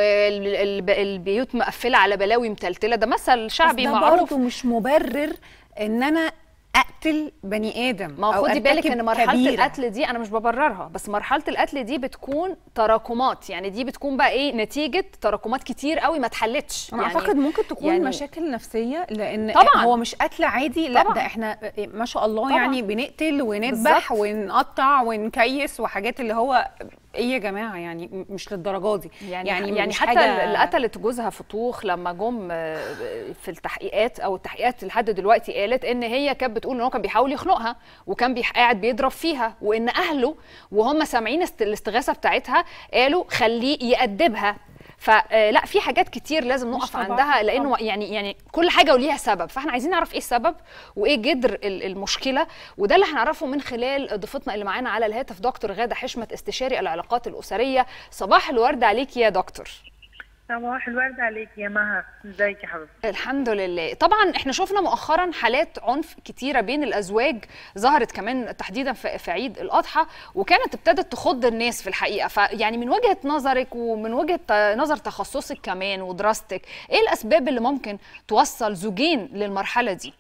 والبيوت مقفله على بلاوي متلتله ده مثل شعبي بس ده معروف برضه مش مبرر ان انا اقتل بني ادم ما هو أو خدي بالك أرتكب ان مرحله كبيرة. القتل دي انا مش ببررها بس مرحله القتل دي بتكون تراكمات يعني دي بتكون بقى ايه نتيجه تراكمات كتير قوي ما اتحلتش انا يعني اعتقد ممكن تكون يعني- يعني مشاكل نفسيه لان طبعاً. هو مش قتل عادي لا طبعاً. ده احنا ما شاء الله طبعاً. يعني بنقتل ونذبح بالظبط. ونقطع ونكيس وحاجات اللي هو ايه يا جماعه يعني م- مش للدرجه دي يعني يعني, يعني مش حتى حاجة- اللي قتلت جوزها في طوخ لما جم آه، في التحقيقات او التحقيقات لحد دلوقتي قالت ان هي كانت بتقول ان هو كان بيحاول يخنقها وكان بيح- قاعد بيضرب فيها وان اهله وهم سامعين است- الاستغاثه بتاعتها قالوا خليه يأدبها فلا في حاجات كتير لازم نقف طبيعي عندها لانه يعني يعني كل حاجه وليها سبب فاحنا عايزين نعرف ايه السبب وايه جذر ال- المشكله وده اللي هنعرفه من خلال ضيفتنا اللي معانا على الهاتف دكتور غاده حشمت استشاري العلاقات الاسريه صباح الورد عليك يا دكتور صباح الورد عليك يا مها ازيك يا حبيبتي الحمد لله طبعا احنا شفنا مؤخرا حالات عنف كتيره بين الازواج ظهرت كمان تحديدا في في عيد الاضحى وكانت ابتدت تخض الناس في الحقيقه فيعني من وجهه نظرك ومن وجهه نظر تخصصك كمان ودراستك ايه الاسباب اللي ممكن توصل زوجين للمرحله دي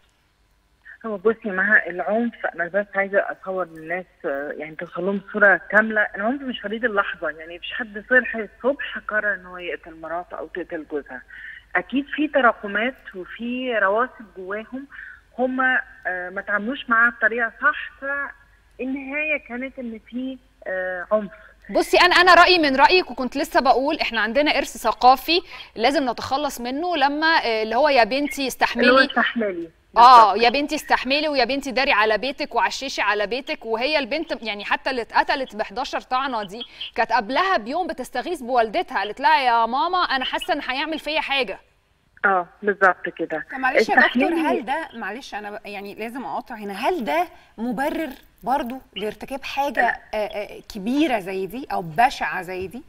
هو بصي يا مها العنف انا بس عايزه اصور للناس آه، يعني توصل لهم صوره كامله العنف مش فريد اللحظه يعني مفيش حد صحي الصبح قرر ان هو يقتل مراته او تقتل جوزها اكيد في تراكمات وفي رواسب جواهم هم ما تعاملوش معاها بطريقه صح فالنهايه كانت ان في آه، عنف بصي انا انا رايي من رايك وكنت لسه بقول احنا عندنا ارث ثقافي لازم نتخلص منه لما آه، اللي هو يا بنتي اللي هو استحملي استحملي اه يا بنتي استحملي ويا بنتي داري على بيتك وعششي على بيتك وهي البنت يعني حتى اللي اتقتلت ب 11 طعنه دي كانت قبلها بيوم بتستغيث بوالدتها قالت لها يا ماما انا حاسه ان هيعمل فيا حاجه اه بالظبط كده طب معلش يا دكتور استحملي. هل ده معلش انا بقى- يعني لازم اقاطع هنا هل ده مبرر برضو لارتكاب حاجه آه، آه، كبيره زي دي او بشعه زي دي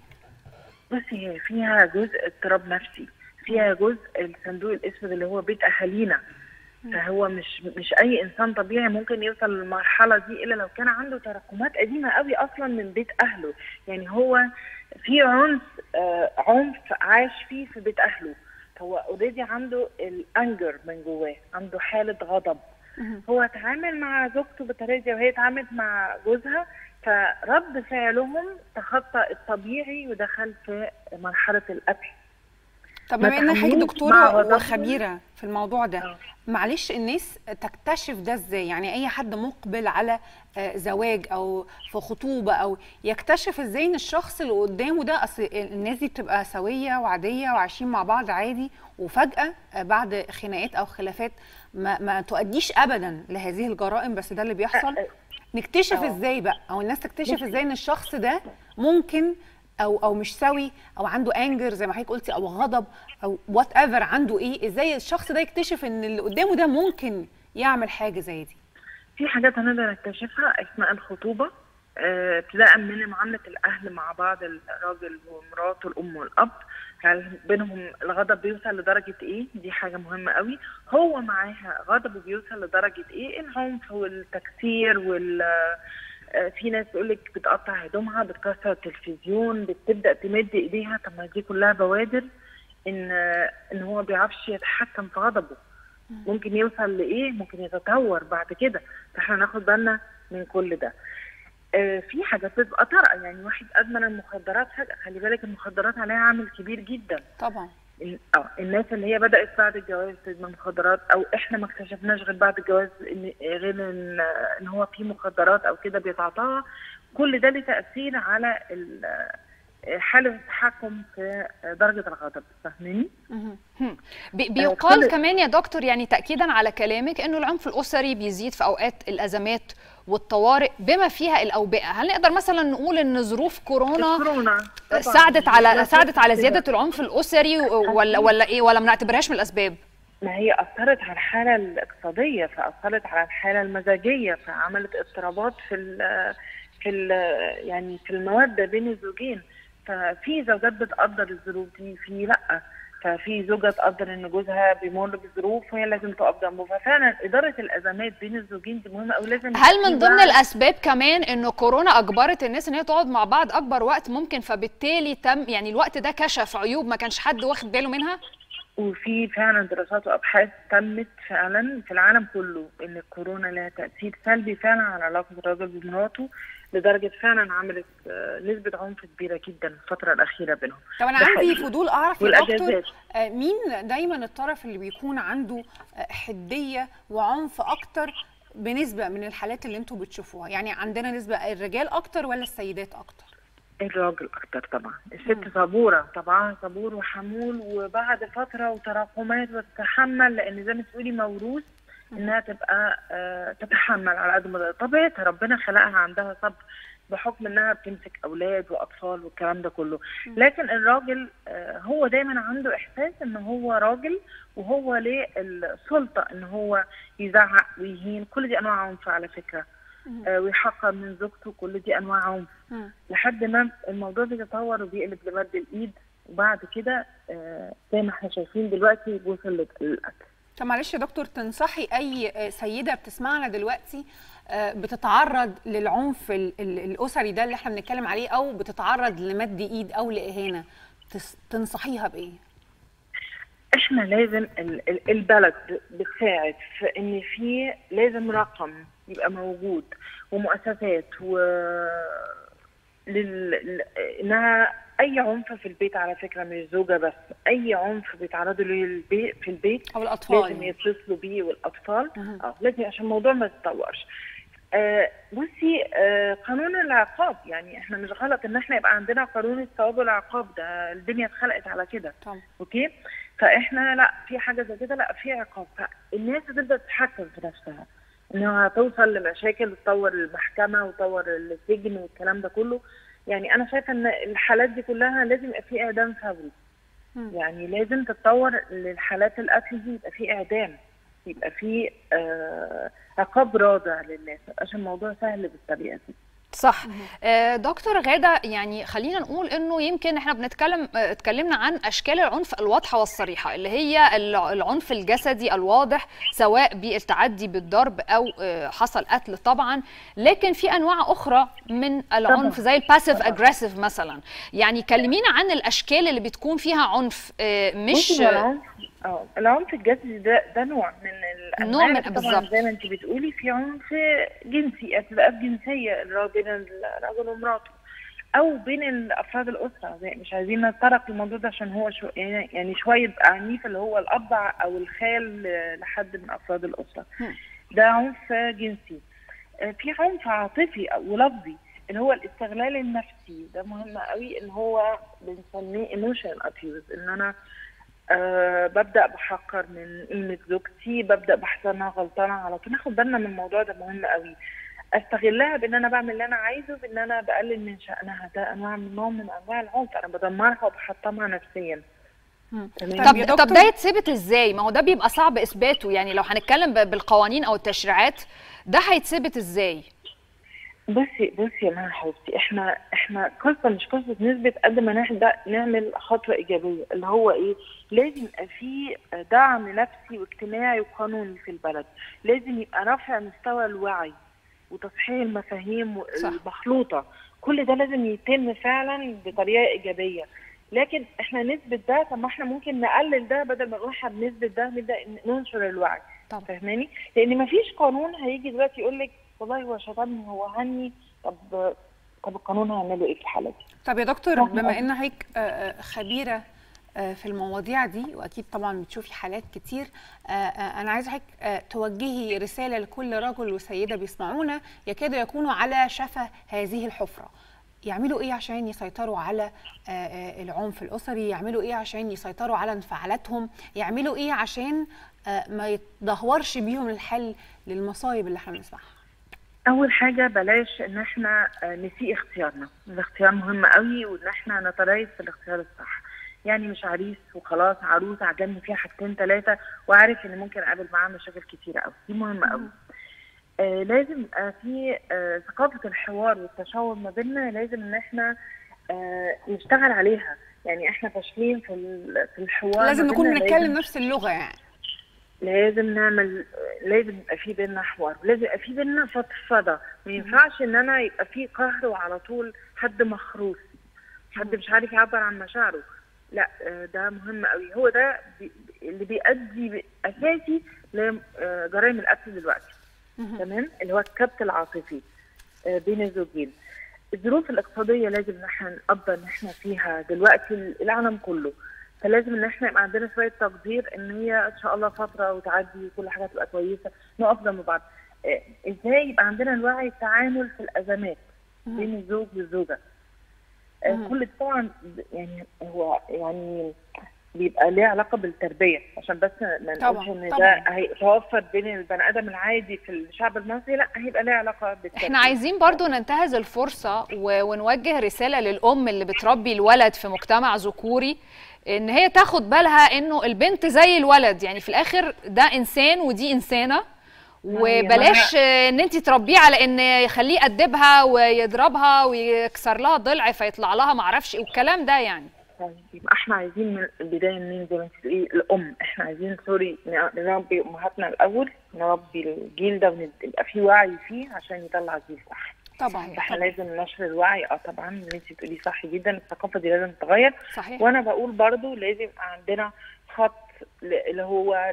بصي هي فيها جزء اضطراب نفسي فيها جزء الصندوق الاسود اللي هو بيت اهالينا فهو مش مش اي انسان طبيعي ممكن يوصل للمرحله دي الا لو كان عنده تراكمات قديمه قوي اصلا من بيت اهله يعني هو في عنف آه عنف عاش فيه في بيت اهله هو اوريدي عنده الانجر من جواه عنده حاله غضب هو اتعامل مع زوجته بالطريقه دي وهي اتعاملت مع جوزها فرد فعلهم تخطى الطبيعي ودخل في مرحله القتل طب ما بما ان حضرتك تعاملوش مع دكتوره غضبهم. وخبيره في الموضوع ده آه. معلش الناس تكتشف ده ازاي يعني اي حد مقبل على آه، زواج او في خطوبه او يكتشف ازاي ان الشخص اللي قدامه ده اصل الناس دي بتبقى سويه وعاديه وعايشين مع بعض عادي وفجاه آه، بعد خناقات او خلافات ما, ما تؤديش ابدا لهذه الجرائم بس ده اللي بيحصل نكتشف آه. ازاي بقى او الناس تكتشف ازاي ان الشخص ده ممكن او او مش سوي او عنده انجر زي ما حضرتك قلتي او غضب او وات ايفر عنده ايه ازاي الشخص ده يكتشف ان اللي قدامه ده ممكن يعمل حاجه زي دي في حاجات هنقدر نكتشفها اثناء الخطوبه آه، ابتداء من معامله الاهل مع بعض الراجل ومراته الام والاب هل بينهم الغضب بيوصل لدرجه ايه دي حاجه مهمه قوي هو معاها غضبه بيوصل لدرجه ايه العنف والتكسير وال آه، في ناس تقول لك بتقطع هدومها بتكسر التلفزيون بتبدا تمد ايديها طب ما دي كلها بوادر ان ان هو بيعرفش يتحكم في غضبه ممكن يوصل لايه ممكن يتطور بعد كده فاحنا ناخد بالنا من كل ده آه، في حاجات بتبقى طارئه يعني واحد ادمن المخدرات فجاه خلي بالك المخدرات عليها عامل كبير جدا طبعا ال- اه الناس اللي هي بدات بعد الجواز تدمن مخدرات او احنا ما اكتشفناش غير بعد الجواز ان غير ان ان هو في مخدرات او كده بيتعاطاها كل ده له تاثير على ال- حاله التحكم في درجه الغضب فاهماني؟ مهم. هم. بي- بيقال كل- كمان يا دكتور يعني تأكيدا على كلامك انه العنف الأسري بيزيد في أوقات الأزمات والطوارئ بما فيها الأوبئة هل نقدر مثلا نقول ان ظروف كورونا الكورونا طبعاً. ساعدت على لا ساعدت على كده. زيادة العنف الأسري ولا ولا ايه ولا ما نعتبرهاش من الأسباب ما هي أثرت على الحالة الاقتصادية فأثرت على الحالة المزاجية فعملت اضطرابات في ال في ال يعني في المودة بين الزوجين ففي زوجات بتقدر الظروف دي في لأ ففي زوجة تقدر إن جوزها بيمر بظروف وهي لازم تقف جنبه ففعلا إدارة الأزمات بين الزوجين دي مهمة أوي لازم هل يبقى من في ضمن وعي. الاسباب كمان انه كورونا اجبرت الناس ان هي تقعد مع بعض اكبر وقت ممكن فبالتالي تم يعني الوقت ده كشف عيوب ما كانش حد واخد باله منها وفي فعلا دراسات وابحاث تمت فعلا في العالم كله ان الكورونا لها تاثير سلبي فعلا على علاقه الراجل بمراته لدرجه فعلا عملت آه، نسبه عنف كبيره جدا الفتره الاخيره بينهم طب انا ده عندي حقيقي. فضول اعرف يا دكتور والاجازات آه، مين دايما الطرف اللي بيكون عنده آه، حديه وعنف اكتر بنسبه من الحالات اللي انتوا بتشوفوها يعني عندنا نسبه الرجال اكتر ولا السيدات اكتر الراجل اكتر طبعا الست صبوره طبعها صبور وحمول وبعد فتره وتراكمات وتتحمل لان زي ما تقولي موروث انها تبقى آه، تتحمل على قد ما تقدر. طبيعتها ربنا خلقها عندها صبر بحكم انها بتمسك اولاد واطفال والكلام ده كله لكن الراجل آه، هو دايما عنده احساس ان هو راجل وهو ليه السلطه ان هو يزعق ويهين كل دي انواع عنف على فكره آه، ويحقر من زوجته كل دي انواع عنف مم. لحد ما الموضوع بيتطور وبيقلب لمد الايد وبعد كده آه، زي ما احنا شايفين دلوقتي وصل للقتل طب معلش يا دكتور تنصحي اي آه، سيده بتسمعنا دلوقتي آه، بتتعرض للعنف ال- ال- الاسري ده اللي احنا بنتكلم عليه او بتتعرض لمد ايد او لاهانه تس- تنصحيها بايه؟ احنا لازم ال- ال- البلد بتساعد في ان في لازم رقم يبقى موجود ومؤسسات و لل... ل- انها اي عنف في البيت على فكره مش زوجه بس اي عنف بيتعرضوا له البيت في البيت او الاطفال لازم يعني. يتصلوا بيه والاطفال مهم. اه لازم عشان الموضوع ما يتطورش آه بصي آه قانون العقاب يعني احنا مش غلط ان احنا يبقى عندنا قانون الثواب والعقاب ده الدنيا اتخلقت على كده طبعا اوكي فاحنا لا في حاجه زي كده لا في عقاب فالناس هتبدا تتحكم في نفسها انها هتوصل لمشاكل تطور المحكمه وتطور السجن والكلام ده كله يعني انا شايفه ان الحالات دي كلها لازم يبقى في اعدام فوري مم. يعني لازم تتطور للحالات القتل دي يبقى في اعدام يبقى في آه عقاب رادع للناس عشان الموضوع سهل بالطريقه دي صح آه، دكتور غادة يعني خلينا نقول انه يمكن احنا بنتكلم آه، اتكلمنا عن اشكال العنف الواضحة والصريحة اللي هي الع- العنف الجسدي الواضح سواء بالتعدي بالضرب او آه، حصل قتل طبعا لكن في انواع اخرى من العنف زي الباسيف اجريسيف مثلا يعني كلمينا عن الاشكال اللي بتكون فيها عنف آه، مش بصي، هو العنف اه العنف الجسدي ده ده نوع من الانواع نوع من- طبعا بالظبط. زي ما انت بتقولي في عنف جنسي اعتداءات جنسيه الراجل بين الراجل ومراته او بين الافراد الاسره زي مش عايزين نتطرق للموضوع ده عشان هو شو يعني يعني شويه يبقى عنيف اللي هو الاب او الخال لحد من افراد الاسره هم. ده عنف جنسي آه، في عنف عاطفي أو- ولفظي اللي هو الاستغلال النفسي ده مهم قوي ان هو بنسميه ايموشن ابيوز ان انا أه ببدا بحقر من قيمه زوجتي ببدا بحس انها غلطانه على طول ناخد بالنا من الموضوع ده مهم قوي استغلها بان انا بعمل اللي انا عايزه بان انا بقلل من شانها ده انواع من نوع من انواع العنف انا بدمرها وبحطمها نفسيا مم. تمام طب يا طب دكتور- طب ده يتثبت ازاي ما هو ده بيبقى صعب اثباته يعني لو هنتكلم ب- بالقوانين او التشريعات ده هيتثبت ازاي بصي بصي يا مها حبيبتي احنا احنا قصه مش قصه نثبت قد ما نبدا نعمل خطوه ايجابيه اللي هو ايه لازم يبقى في دعم نفسي واجتماعي وقانوني في البلد لازم يبقى رفع مستوى الوعي وتصحيح المفاهيم صح. المخلوطه كل ده لازم يتم فعلا بطريقه ايجابيه لكن احنا نثبت ده طب ما احنا ممكن نقلل ده بدل ما نقول احنا بنثبت ده نبدا ننشر الوعي طبعا. فاهماني لان ما فيش قانون هيجي دلوقتي يقول لك والله هو شتمني هو هني طب طب القانون هيعملوا ايه في الحاله دي طب يا دكتور فاهمة بما قصدي. ان حضرتك آه، آه، خبيره آه، في المواضيع دي واكيد طبعا بتشوفي حالات كتير آه، آه، انا عايزه حضرتك آه، توجهي رساله لكل رجل وسيده بيسمعونا يكادوا يكونوا على شفا هذه الحفره يعملوا ايه عشان يسيطروا على آه، آه، العنف الاسري يعملوا ايه عشان يسيطروا على انفعالاتهم يعملوا ايه عشان آه، ما يتدهورش بيهم الحل للمصايب اللي احنا بنسمعها اول حاجه بلاش ان احنا آه، نسيء اختيارنا الاختيار مهم قوي وان احنا نتريث في الاختيار الصح يعني مش عريس وخلاص عروس عجبني فيها حاجتين ثلاثه وعارف ان ممكن اقابل معاها مشاكل كتيره قوي دي مهمه قوي آه لازم يبقى في آه ثقافه الحوار والتشاور ما بيننا لازم ان احنا آه نشتغل عليها يعني احنا فاشلين في ال- في الحوار لازم ما نكون بيننا، بنتكلم لازم- نفس اللغه يعني لازم نعمل لازم يبقى في بينا حوار لازم يبقى في بينا فضفضه ما ينفعش ان انا يبقى في قهر وعلى طول حد مخروس حد مش عارف يعبر عن مشاعره لا آه، ده مهم قوي هو ده بي- اللي بيؤدي ب- اساسي لجرائم القتل دلوقتي تمام اللي هو الكبت العاطفي آه، بين الزوجين الظروف الاقتصاديه لازم ان احنا نقدر ان احنا فيها دلوقتي العالم كله فلازم ان احنا يبقى عندنا شويه تقدير ان هي ان شاء الله فتره وتعدي وكل حاجه تبقى كويسه نقف جنب بعض آه، ازاي يبقى عندنا الوعي التعامل في الازمات بين الزوج والزوجه آه، كل ده طبعا ب- يعني هو يعني بيبقى ليه علاقه بالتربيه عشان بس ما طبعاً، نقولش ان طبعاً. ده هيتوفر بين البني ادم العادي في الشعب المصري لا هيبقى ليه علاقه بالتربيه احنا عايزين برضو ننتهز الفرصة و- ونوجه رسالة للأم اللي بتربي الولد في مجتمع ذكوري ان هي تاخد بالها انه البنت زي الولد يعني في الاخر ده انسان ودي انسانة وبلاش آه، ان انت تربيه على ان يخليه يأدبها ويضربها ويكسر لها ضلع فيطلع لها معرفش ايه والكلام ده يعني طيب يبقى احنا عايزين من البدايه منين زي ما انت بتقولي الام احنا عايزين سوري ن- نربي امهاتنا الاول نربي الجيل ده ويبقى في وعي فيه عشان يطلع جيل صح طبعا فاحنا لازم نشر الوعي اه طبعا اللي انت بتقولي صح جدا الثقافه دي لازم تتغير صحيح وانا بقول برضو لازم يبقى عندنا خط ل- اللي هو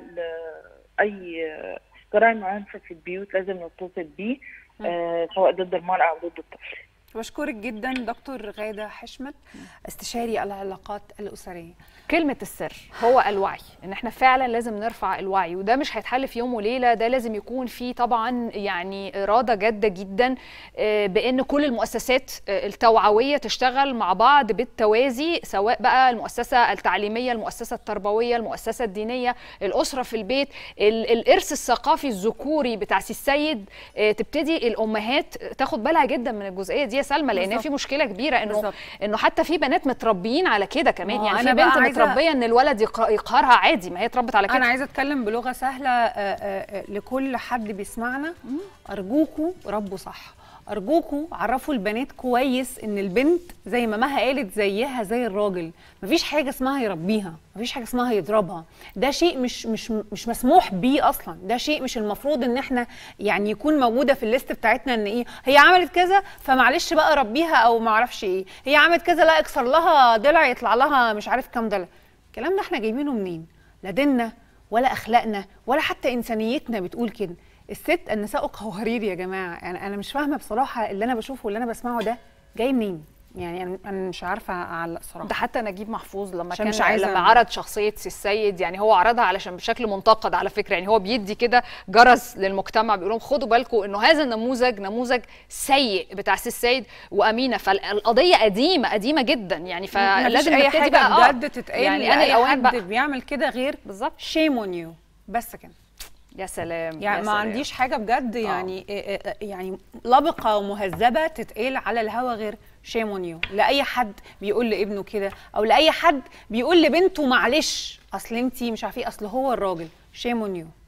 لاي جرائم عنف في البيوت لازم نتصل بيه آه سواء ضد المراه او ضد الطفل بشكرك جدا دكتور غادة حشمت استشاري العلاقات الأسرية كلمة السر هو الوعي ان احنا فعلا لازم نرفع الوعي وده مش هيتحل في يوم وليلة ده لازم يكون فيه طبعا يعني إرادة جادة جدا آه، بان كل المؤسسات آه، التوعوية تشتغل مع بعض بالتوازي سواء بقى المؤسسة التعليمية المؤسسة التربوية المؤسسة الدينية الأسرة في البيت ال- الإرث الثقافي الذكوري بتاع سي السيد آه، تبتدي الأمهات تاخد بالها جدا من الجزئية دي يا سلمى لأن بالظبط. في مشكلة كبيرة انه بالظبط. انه حتى في بنات متربيين على كده كمان ما هو يعني أنا في بقى بنت عايزة- متربيه ان الولد يق- يقهرها عادي ما هي اتربت على انا كده عايزه اتكلم بلغه سهله آه، آه، آه، لكل حد بيسمعنا ارجوكوا ربوا صح ارجوكوا عرفوا البنات كويس ان البنت زي ما مها قالت زيها زي الراجل مفيش حاجه اسمها يربيها مفيش حاجه اسمها يضربها ده شيء مش مش مش مسموح بيه اصلا ده شيء مش المفروض ان احنا يعني يكون موجوده في الليست بتاعتنا ان ايه هي عملت كذا فمعلش بقى ربيها او ما اعرفش ايه هي عملت كذا لا اكسر لها ضلع يطلع لها مش عارف كام ضلع الكلام ده احنا جايبينه منين لا ديننا ولا اخلاقنا ولا حتى انسانيتنا بتقول كده الست النساء قوارير يا جماعه يعني انا مش فاهمه بصراحه اللي انا بشوفه واللي انا بسمعه ده جاي منين يعني انا أنا مش عارفه اعلق صراحه ده حتى نجيب محفوظ لما عشان كان مش عايزة لما أعمل. عرض شخصيه سي السيد يعني هو عرضها علشان بشكل منتقد على فكره يعني هو بيدي كده جرس للمجتمع بيقول لهم خدوا بالكم انه هذا النموذج نموذج سيء بتاع سي السيد وامينه فالقضيه قديمه قديمه جدا يعني مفيش فلازم اي نبتدي حاجه بقى آه، بجد تتقال يعني يعني انا اي الاوان حد بقى بيعمل كده غير بالظبط شيم اون يو بس كده يا سلام يعني يا ما سلام. عنديش حاجه بجد يعني إيه إيه يعني لبقه ومهذبه تتقال على الهوا غير شيم اون يو لاي حد بيقول لابنه كده او لاي حد بيقول لبنته معلش اصل انت مش عارفه ايه اصل هو الراجل شيم اون يو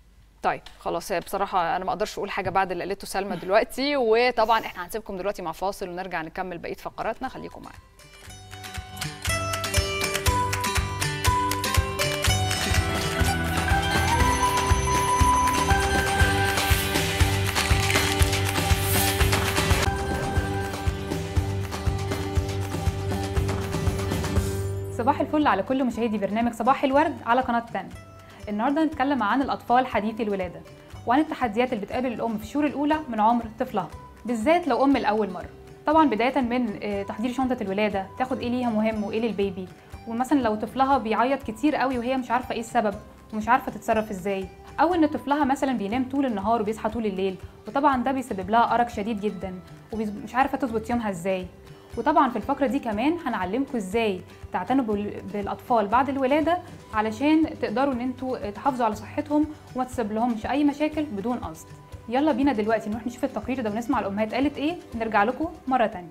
طيب خلاص هي بصراحة أنا ما أقدرش أقول حاجة بعد اللي قالته سلمى دلوقتي وطبعا إحنا هنسيبكم دلوقتي مع فاصل ونرجع نكمل بقية فقراتنا خليكم معانا صباح الفل على كل مشاهدي برنامج صباح الورد على قناة تن النهارده هنتكلم عن الأطفال حديثي الولادة وعن التحديات اللي بتقابل الأم في الشهور الأولى من عمر طفلها بالذات لو أم لأول مرة طبعا بداية من آه، تحضير شنطة الولادة تاخد إيه ليها مهم وإيه للبيبي ومثلا لو طفلها بيعيط كتير قوي وهي مش عارفة إيه السبب ومش عارفة تتصرف إزاي أو إن طفلها مثلا بينام طول النهار وبيصحى طول الليل وطبعا ده بيسبب لها أرق شديد جدا ومش عارفة تظبط يومها إزاي وطبعا في الفقره دي كمان هنعلمكم ازاي تعتنوا بال- بالاطفال بعد الولاده علشان تقدروا ان انتوا تحافظوا على صحتهم وما تسبب لهمش اي مشاكل بدون قصد يلا بينا دلوقتي نروح نشوف التقرير ده ونسمع الامهات قالت ايه نرجع لكم مره تانية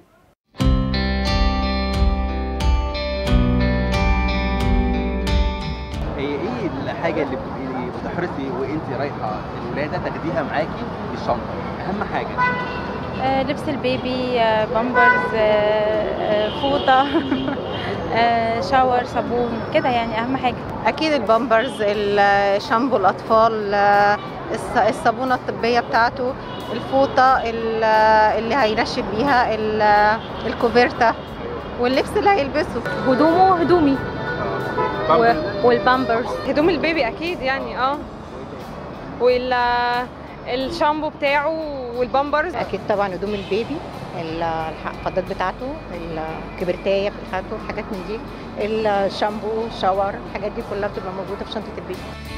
هي ايه الحاجه اللي بتبقي بتحرصي وانت رايحه الولاده تاخديها معاكي في الشنطه اهم حاجه آه، لبس البيبي آه، بامبرز آه، آه، فوطة آه، شاور صابون كده يعني أهم حاجة اكيد البامبرز الشامبو الاطفال آه، الص- الصابونه الطبيه بتاعته الفوطه ال- اللي هينشف بيها ال- الكوفيرتا واللبس اللي هيلبسه هدومه هدومي والبامبرز هدوم البيبي اكيد يعني اه وال الشامبو بتاعه والبامبرز اكيد طبعا هدوم البيبي ال- الحفاضات بتاعته الكبرتايه بتاعته الحاجات من دي الشامبو الشاور الحاجات دي كلها بتبقى موجوده في شنطه البيبي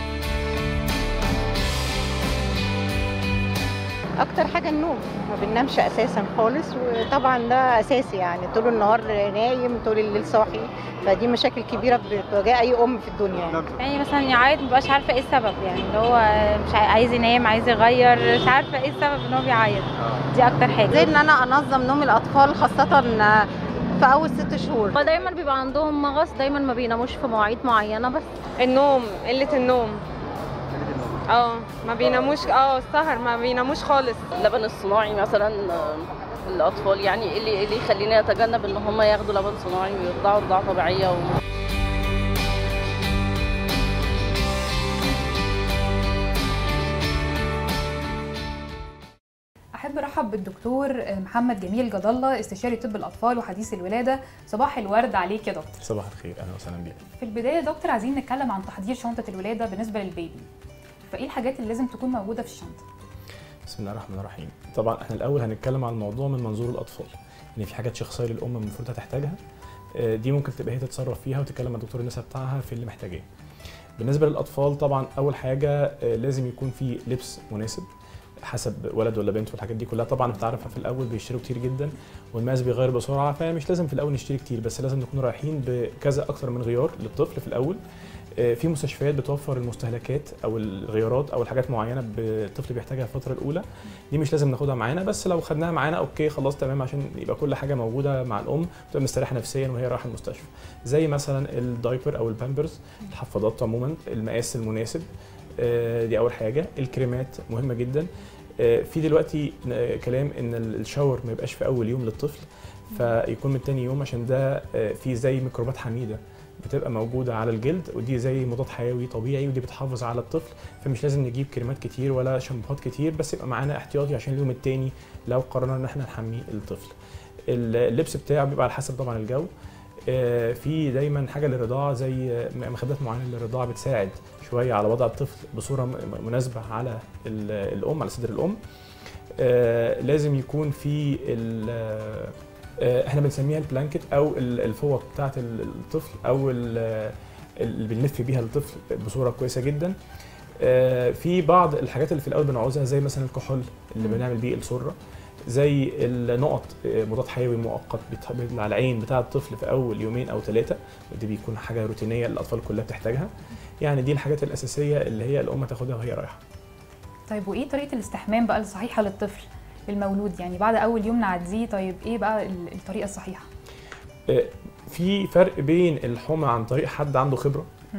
اكتر حاجه النوم ما بننامش اساسا خالص وطبعا ده اساسي يعني طول النهار نايم طول الليل صاحي فدي مشاكل كبيره بتواجه اي ام في الدنيا يعني. يعني مثلا يعيط مبقاش عارفة ايه السبب يعني اللي هو مش عاي- عايز ينام عايز يغير مش عارفة ايه السبب ان هو بيعيط دي أكتر زي حاجة ان انا انظم نوم الاطفال خاصه في اول ست شهور دايما بيبقى عندهم مغص دايما ما بيناموش في مواعيد معينه بس النوم قله النوم اه ما بيناموش اه السهر ما بيناموش خالص اللبن الصناعي مثلا آه، الاطفال يعني اللي اللي يخليني اتجنب ان هم ياخدوا لبن صناعي ويرضعوا رضاعه طبيعيه و... احب ارحب بالدكتور محمد جميل جد الله استشاري طب الاطفال وحديث الولاده صباح الورد عليك يا دكتور صباح الخير اهلا وسهلا بيك في البدايه يا دكتور عايزين نتكلم عن تحضير شنطه الولاده بالنسبه للبيبي فايه الحاجات اللي لازم تكون موجوده في الشنطه بسم الله الرحمن الرحيم طبعا احنا الاول هنتكلم عن الموضوع من منظور الاطفال ان في حاجات شخصيه للام المفروض هتحتاجها آه، دي ممكن تبقى هي تتصرف فيها وتتكلم مع دكتور النساء بتاعها في اللي محتاجاه بالنسبه للاطفال طبعا اول حاجه آه، لازم يكون في لبس مناسب حسب ولد ولا بنت والحاجات دي كلها طبعا انت عارفها في الاول بيشتروا كتير جدا والمقاس بيغير بسرعه فمش لازم في الاول نشتري كتير بس لازم نكون رايحين بكذا اكتر من غيار للطفل في الاول آه، في مستشفيات بتوفر المستهلكات او الغيارات او الحاجات معينه الطفل بيحتاجها الفتره الاولى دي مش لازم ناخدها معانا بس لو خدناها معانا اوكي خلاص تمام عشان يبقى كل حاجه موجوده مع الام تبقى مستريحه نفسيا وهي رايحه المستشفى زي مثلا الدايبر او البامبرز الحفاضات عموما المقاس المناسب آه، دي اول حاجه الكريمات مهمه جدا آه، في دلوقتي آه، كلام ان الشاور ما يبقاش في اول يوم للطفل فيكون من تاني يوم عشان ده آه، في زي ميكروبات حميده بتبقى موجوده على الجلد ودي زي مضاد حيوي طبيعي ودي بتحافظ على الطفل فمش لازم نجيب كريمات كتير ولا شامبوهات كتير بس يبقى معانا احتياطي عشان اليوم التاني لو قررنا ان احنا نحمي الطفل اللبس بتاعه بيبقى على حسب طبعا الجو آه، في دايما حاجه للرضاعه زي آه، مخدات معينه للرضاعه بتساعد شويه على وضع الطفل بصوره م- مناسبه على ال- الام على صدر الام آه، لازم يكون في ال- آه، احنا بنسميها البلانكت او ال- الفوط بتاعه ال- الطفل او ال- اللي بنلف بيها الطفل بصوره كويسه جدا آه، في بعض الحاجات اللي في الاول بنعوزها زي مثلا الكحول اللي مم. بنعمل بيه السره زي النقط آه، مضاد حيوي مؤقت بيتحط على العين بتاع الطفل في اول يومين او ثلاثه ودي بيكون حاجه روتينيه الاطفال كلها بتحتاجها يعني دي الحاجات الاساسيه اللي هي الام تاخدها وهي رايحه طيب وايه طريقه الاستحمام بقى الصحيحه للطفل المولود يعني بعد اول يوم نعديه طيب ايه بقى ال- الطريقه الصحيحه آه، في فرق بين الحمى عن طريق حد عنده خبره مم.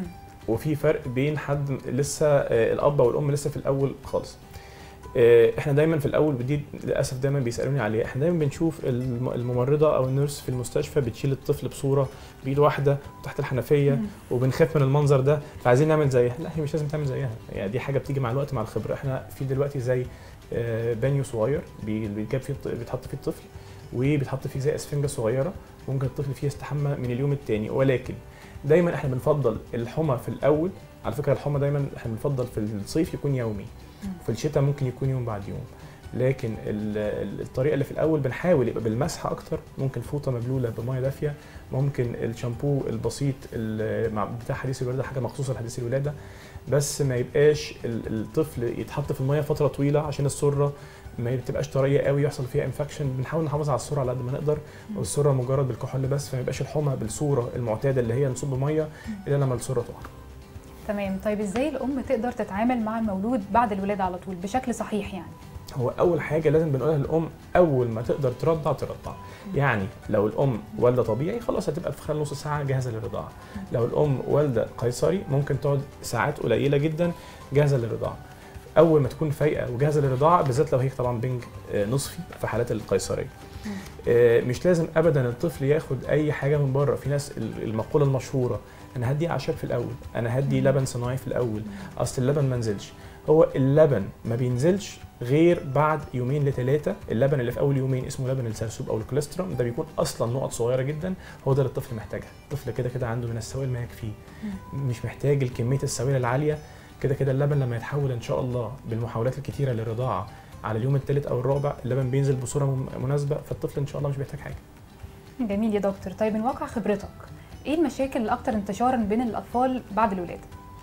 وفي فرق بين حد لسه آه، الاب او الام لسه في الاول خالص آه، احنا دايما في الاول ودي للاسف دايما بيسالوني عليها احنا دايما بنشوف الم- الممرضه او النيرس في المستشفى بتشيل الطفل بصوره بايد واحده تحت الحنفيه مم. وبنخاف من المنظر ده فعايزين نعمل زيها لا هي مش لازم تعمل زيها يعني دي حاجه بتيجي مع الوقت مع الخبره احنا في دلوقتي زي آه، بانيو صغير بي- بيتجاب فيه الط- بيتحط فيه الطفل وبيتحط فيه زي اسفنجه صغيره ممكن الطفل فيه يستحمى من اليوم الثاني ولكن دايما احنا بنفضل الحمى في الاول على فكره الحمى دايما احنا بنفضل في الصيف يكون يومي في الشتاء ممكن يكون يوم بعد يوم لكن ال- ال- الطريقه اللي في الاول بنحاول يبقى بالمسح اكتر ممكن فوطه مبلوله بميه دافيه ممكن الشامبو البسيط ال- مع بتاع حديث الولاده حاجه مخصوصه لحديث الولاده بس ما يبقاش ال- الطفل يتحط في الميه فتره طويله عشان السره ما تبقاش طريه قوي يحصل فيها انفكشن بنحاول نحافظ على السره على قد ما نقدر والسره مجرد بالكحول بس فما يبقاش الحمى بالصوره المعتاده اللي هي نصب ميه الا لما السره تقع تمام طيب ازاي الام تقدر تتعامل مع المولود بعد الولاده على طول بشكل صحيح يعني هو اول حاجه لازم بنقولها للام اول ما تقدر ترضع ترضع يعني لو الام والده طبيعي خلاص هتبقى في خلال نص ساعه جاهزه للرضاعه لو الام والده قيصري ممكن تقعد ساعات قليله جدا جاهزه للرضاعه اول ما تكون فايقه وجاهزه للرضاعه بالذات لو هي طبعا بنج آه، نصفي في حالات القيصريه آه، مش لازم ابدا الطفل ياخد اي حاجه من بره في ناس ال- المقوله المشهوره انا هدي اعشاب في الاول انا هدي لبن صناعي في الاول اصل اللبن ما نزلش هو اللبن ما بينزلش غير بعد يومين لثلاثه اللبن اللي في اول يومين اسمه لبن السرسوب او الكوليسترول ده بيكون اصلا نقط صغيره جدا هو ده اللي الطفل محتاجها الطفل كده كده عنده من السوائل ما يكفيه مش محتاج الكميه السوائل العاليه كده كده اللبن لما يتحول ان شاء الله بالمحاولات الكتيره للرضاعه على اليوم الثالث او الرابع اللبن بينزل بصوره مم- مناسبه فالطفل ان شاء الله مش بيحتاج حاجه جميل يا دكتور طيب من واقع خبرتك ايه المشاكل الاكثر انتشارا بين الاطفال بعد الولاده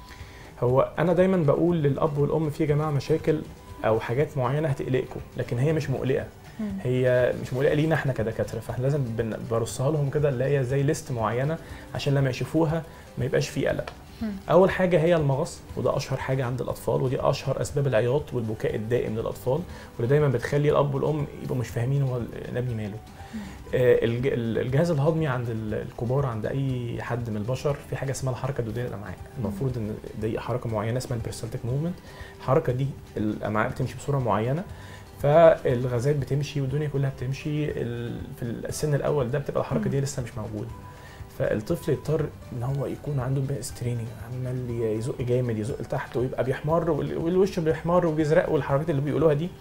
هو انا دايما بقول للاب والام في يا جماعه مشاكل او حاجات معينه هتقلقكم لكن هي مش مقلقه مم. هي مش مقلقه لينا احنا كدكاتره فاحنا لازم بن- برصها لهم كده اللي هي زي ليست معينه عشان لما يشوفوها ما يبقاش في قلق اول حاجه هي المغص وده اشهر حاجه عند الاطفال ودي اشهر اسباب العياط والبكاء الدائم للاطفال واللي دايما بتخلي الاب والام يبقوا مش فاهمين هو الابن ماله آه، الج- ال- الجهاز الهضمي عند ال- الكبار عند اي حد من البشر في حاجه اسمها الحركه الدوديه للامعاء المفروض ان دي حركه معينه اسمها البريستالتيك موفمنت الحركه دي الامعاء بتمشي بصوره معينه فالغازات بتمشي والدنيا كلها بتمشي ال- في السن الاول ده بتبقى الحركه دي لسه مش موجوده فالطفل يضطر ان هو يكون عنده ستريننج عمال يزق جامد يزق لتحت ويبقى بيحمر وال- والوش بيحمر وبيزرق والحركات اللي بيقولوها دي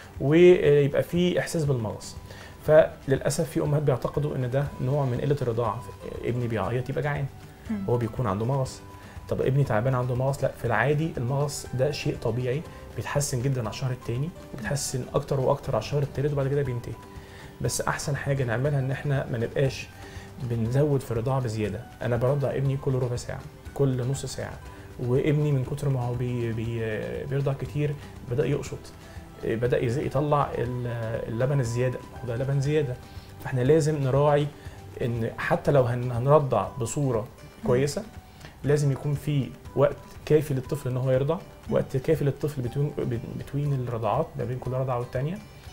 ويبقى في احساس بالمغص فللاسف في امهات بيعتقدوا ان ده نوع من قله الرضاعه ابني بيعيط يبقى جعان مم. هو بيكون عنده مغص طب ابني تعبان عنده مغص لا في العادي المغص ده شيء طبيعي بيتحسن جدا على الشهر الثاني وبيتحسن اكتر واكتر على الشهر الثالث وبعد كده بينتهي بس احسن حاجه نعملها ان احنا ما نبقاش بنزود في الرضاعه بزياده انا برضع ابني كل ربع ساعه كل نص ساعه وابني من كتر ما هو بي بي بيرضع كتير بدا يقشط بدا يز- يطلع ال- اللبن الزياده وده لبن زياده فاحنا لازم نراعي ان حتى لو هن- هنرضع بصوره كويسه لازم يكون في وقت كافي للطفل ان هو يرضع وقت كافي للطفل بتوين بتوين الرضعات ما بين كل رضعه والتانيه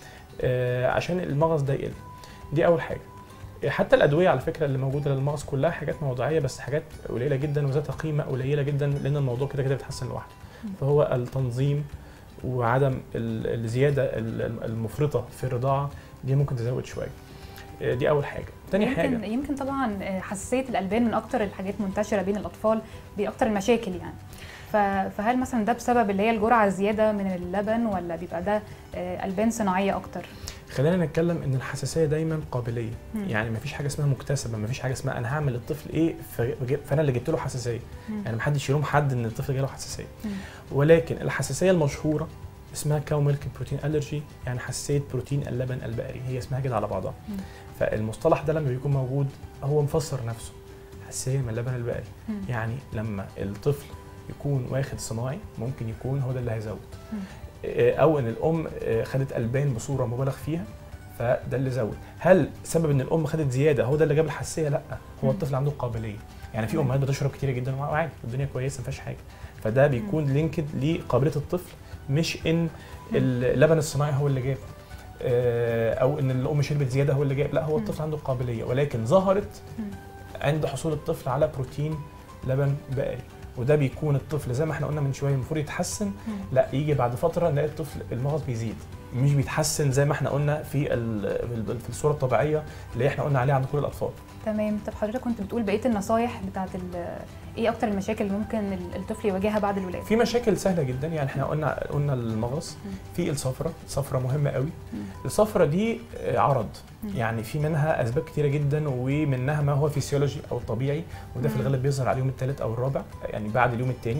آه، عشان المغص ده يقل دي اول حاجه حتى الادويه على فكره اللي موجوده للمغص كلها حاجات موضعيه بس حاجات قليله جدا وذات قيمه قليله جدا لان الموضوع كده كده بيتحسن لوحده فهو التنظيم وعدم ال- الزياده ال- المفرطه في الرضاعه دي ممكن تزود شويه آه، دي اول حاجه تاني يمكن حاجه يمكن طبعا آه، حساسيه الالبان من اكتر الحاجات منتشره بين الاطفال باكتر المشاكل يعني ف- فهل مثلا ده بسبب اللي هي الجرعه الزياده من اللبن ولا بيبقى ده آه، البان صناعيه اكتر خلينا نتكلم ان الحساسيه دايما قابليه مم. يعني مفيش حاجه اسمها مكتسبه مفيش حاجه اسمها انا هعمل للطفل ايه فجي- فانا اللي جبت له حساسيه مم. يعني محدش يلوم حد ان الطفل جاله حساسيه مم. ولكن الحساسيه المشهوره اسمها كاو ميلك بروتين الرجي يعني حساسيه بروتين اللبن البقري هي اسمها كده على بعضها مم. فالمصطلح ده لما بيكون موجود هو مفسر نفسه حساسيه من اللبن البقري مم. يعني لما الطفل يكون واخد صناعي ممكن يكون هو ده اللي هيزود مم. آه، او ان الام آه، خدت البان بصوره مبالغ فيها فده اللي زود هل سبب ان الام خدت زياده هو ده اللي جاب الحساسيه لا هو مم. الطفل عنده قابليه يعني في مم. امهات بتشرب كتير جدا وعادي الدنيا كويسه ما فيهاش حاجه فده بيكون لينكد لقابليه الطفل مش ان اللبن الصناعي هو اللي جاب آه، او ان الام شربت زياده هو اللي جاب لا هو الطفل عنده قابليه ولكن ظهرت عند حصول الطفل على بروتين لبن بقري وده بيكون الطفل زي ما احنا قلنا من شويه المفروض يتحسن لا يجي بعد فتره نلاقي الطفل المغص بيزيد مش بيتحسن زي ما احنا قلنا في ال- في الصوره الطبيعيه اللي احنا قلنا عليها عند كل الاطفال تمام طب حضرتك كنت بتقول بقيه النصايح بتاعت ال- ايه اكتر المشاكل اللي ممكن ال- الطفل يواجهها بعد الولاده في مشاكل سهله جدا يعني احنا قلنا قلنا المغص في الصفرة الصفرة مهمه قوي الصفرة دي آه، عرض يعني في منها اسباب كتيره جدا ومنها ما هو فيسيولوجي او طبيعي وده في مم. الغالب بيظهر على اليوم الثالث او الرابع يعني بعد اليوم الثاني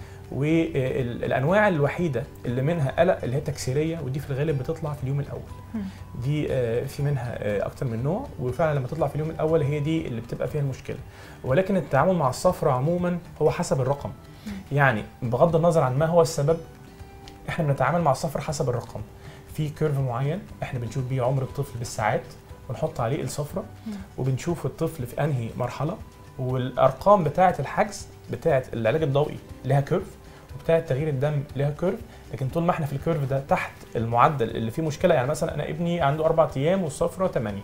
والانواع الوحيده اللي منها قلق اللي هي تكسيريه ودي في الغالب بتطلع في اليوم الاول دي آه، في منها آه، اكتر من نوع وفعلا لما تطلع في اليوم الاول هي دي اللي بتبقى فيها المشكله ولكن التعامل مع الصفرة عموما هو حسب الرقم يعني بغض النظر عن ما هو السبب احنا بنتعامل مع الصفر حسب الرقم في كيرف معين احنا بنشوف بيه عمر الطفل بالساعات ونحط عليه الصفرة وبنشوف الطفل في انهي مرحله والارقام بتاعه الحجز بتاعه العلاج الضوئي لها كيرف وبتاعه تغيير الدم لها كيرف لكن طول ما احنا في الكيرف ده تحت المعدل اللي فيه مشكله يعني مثلا انا ابني عنده اربع ايام والصفرة 8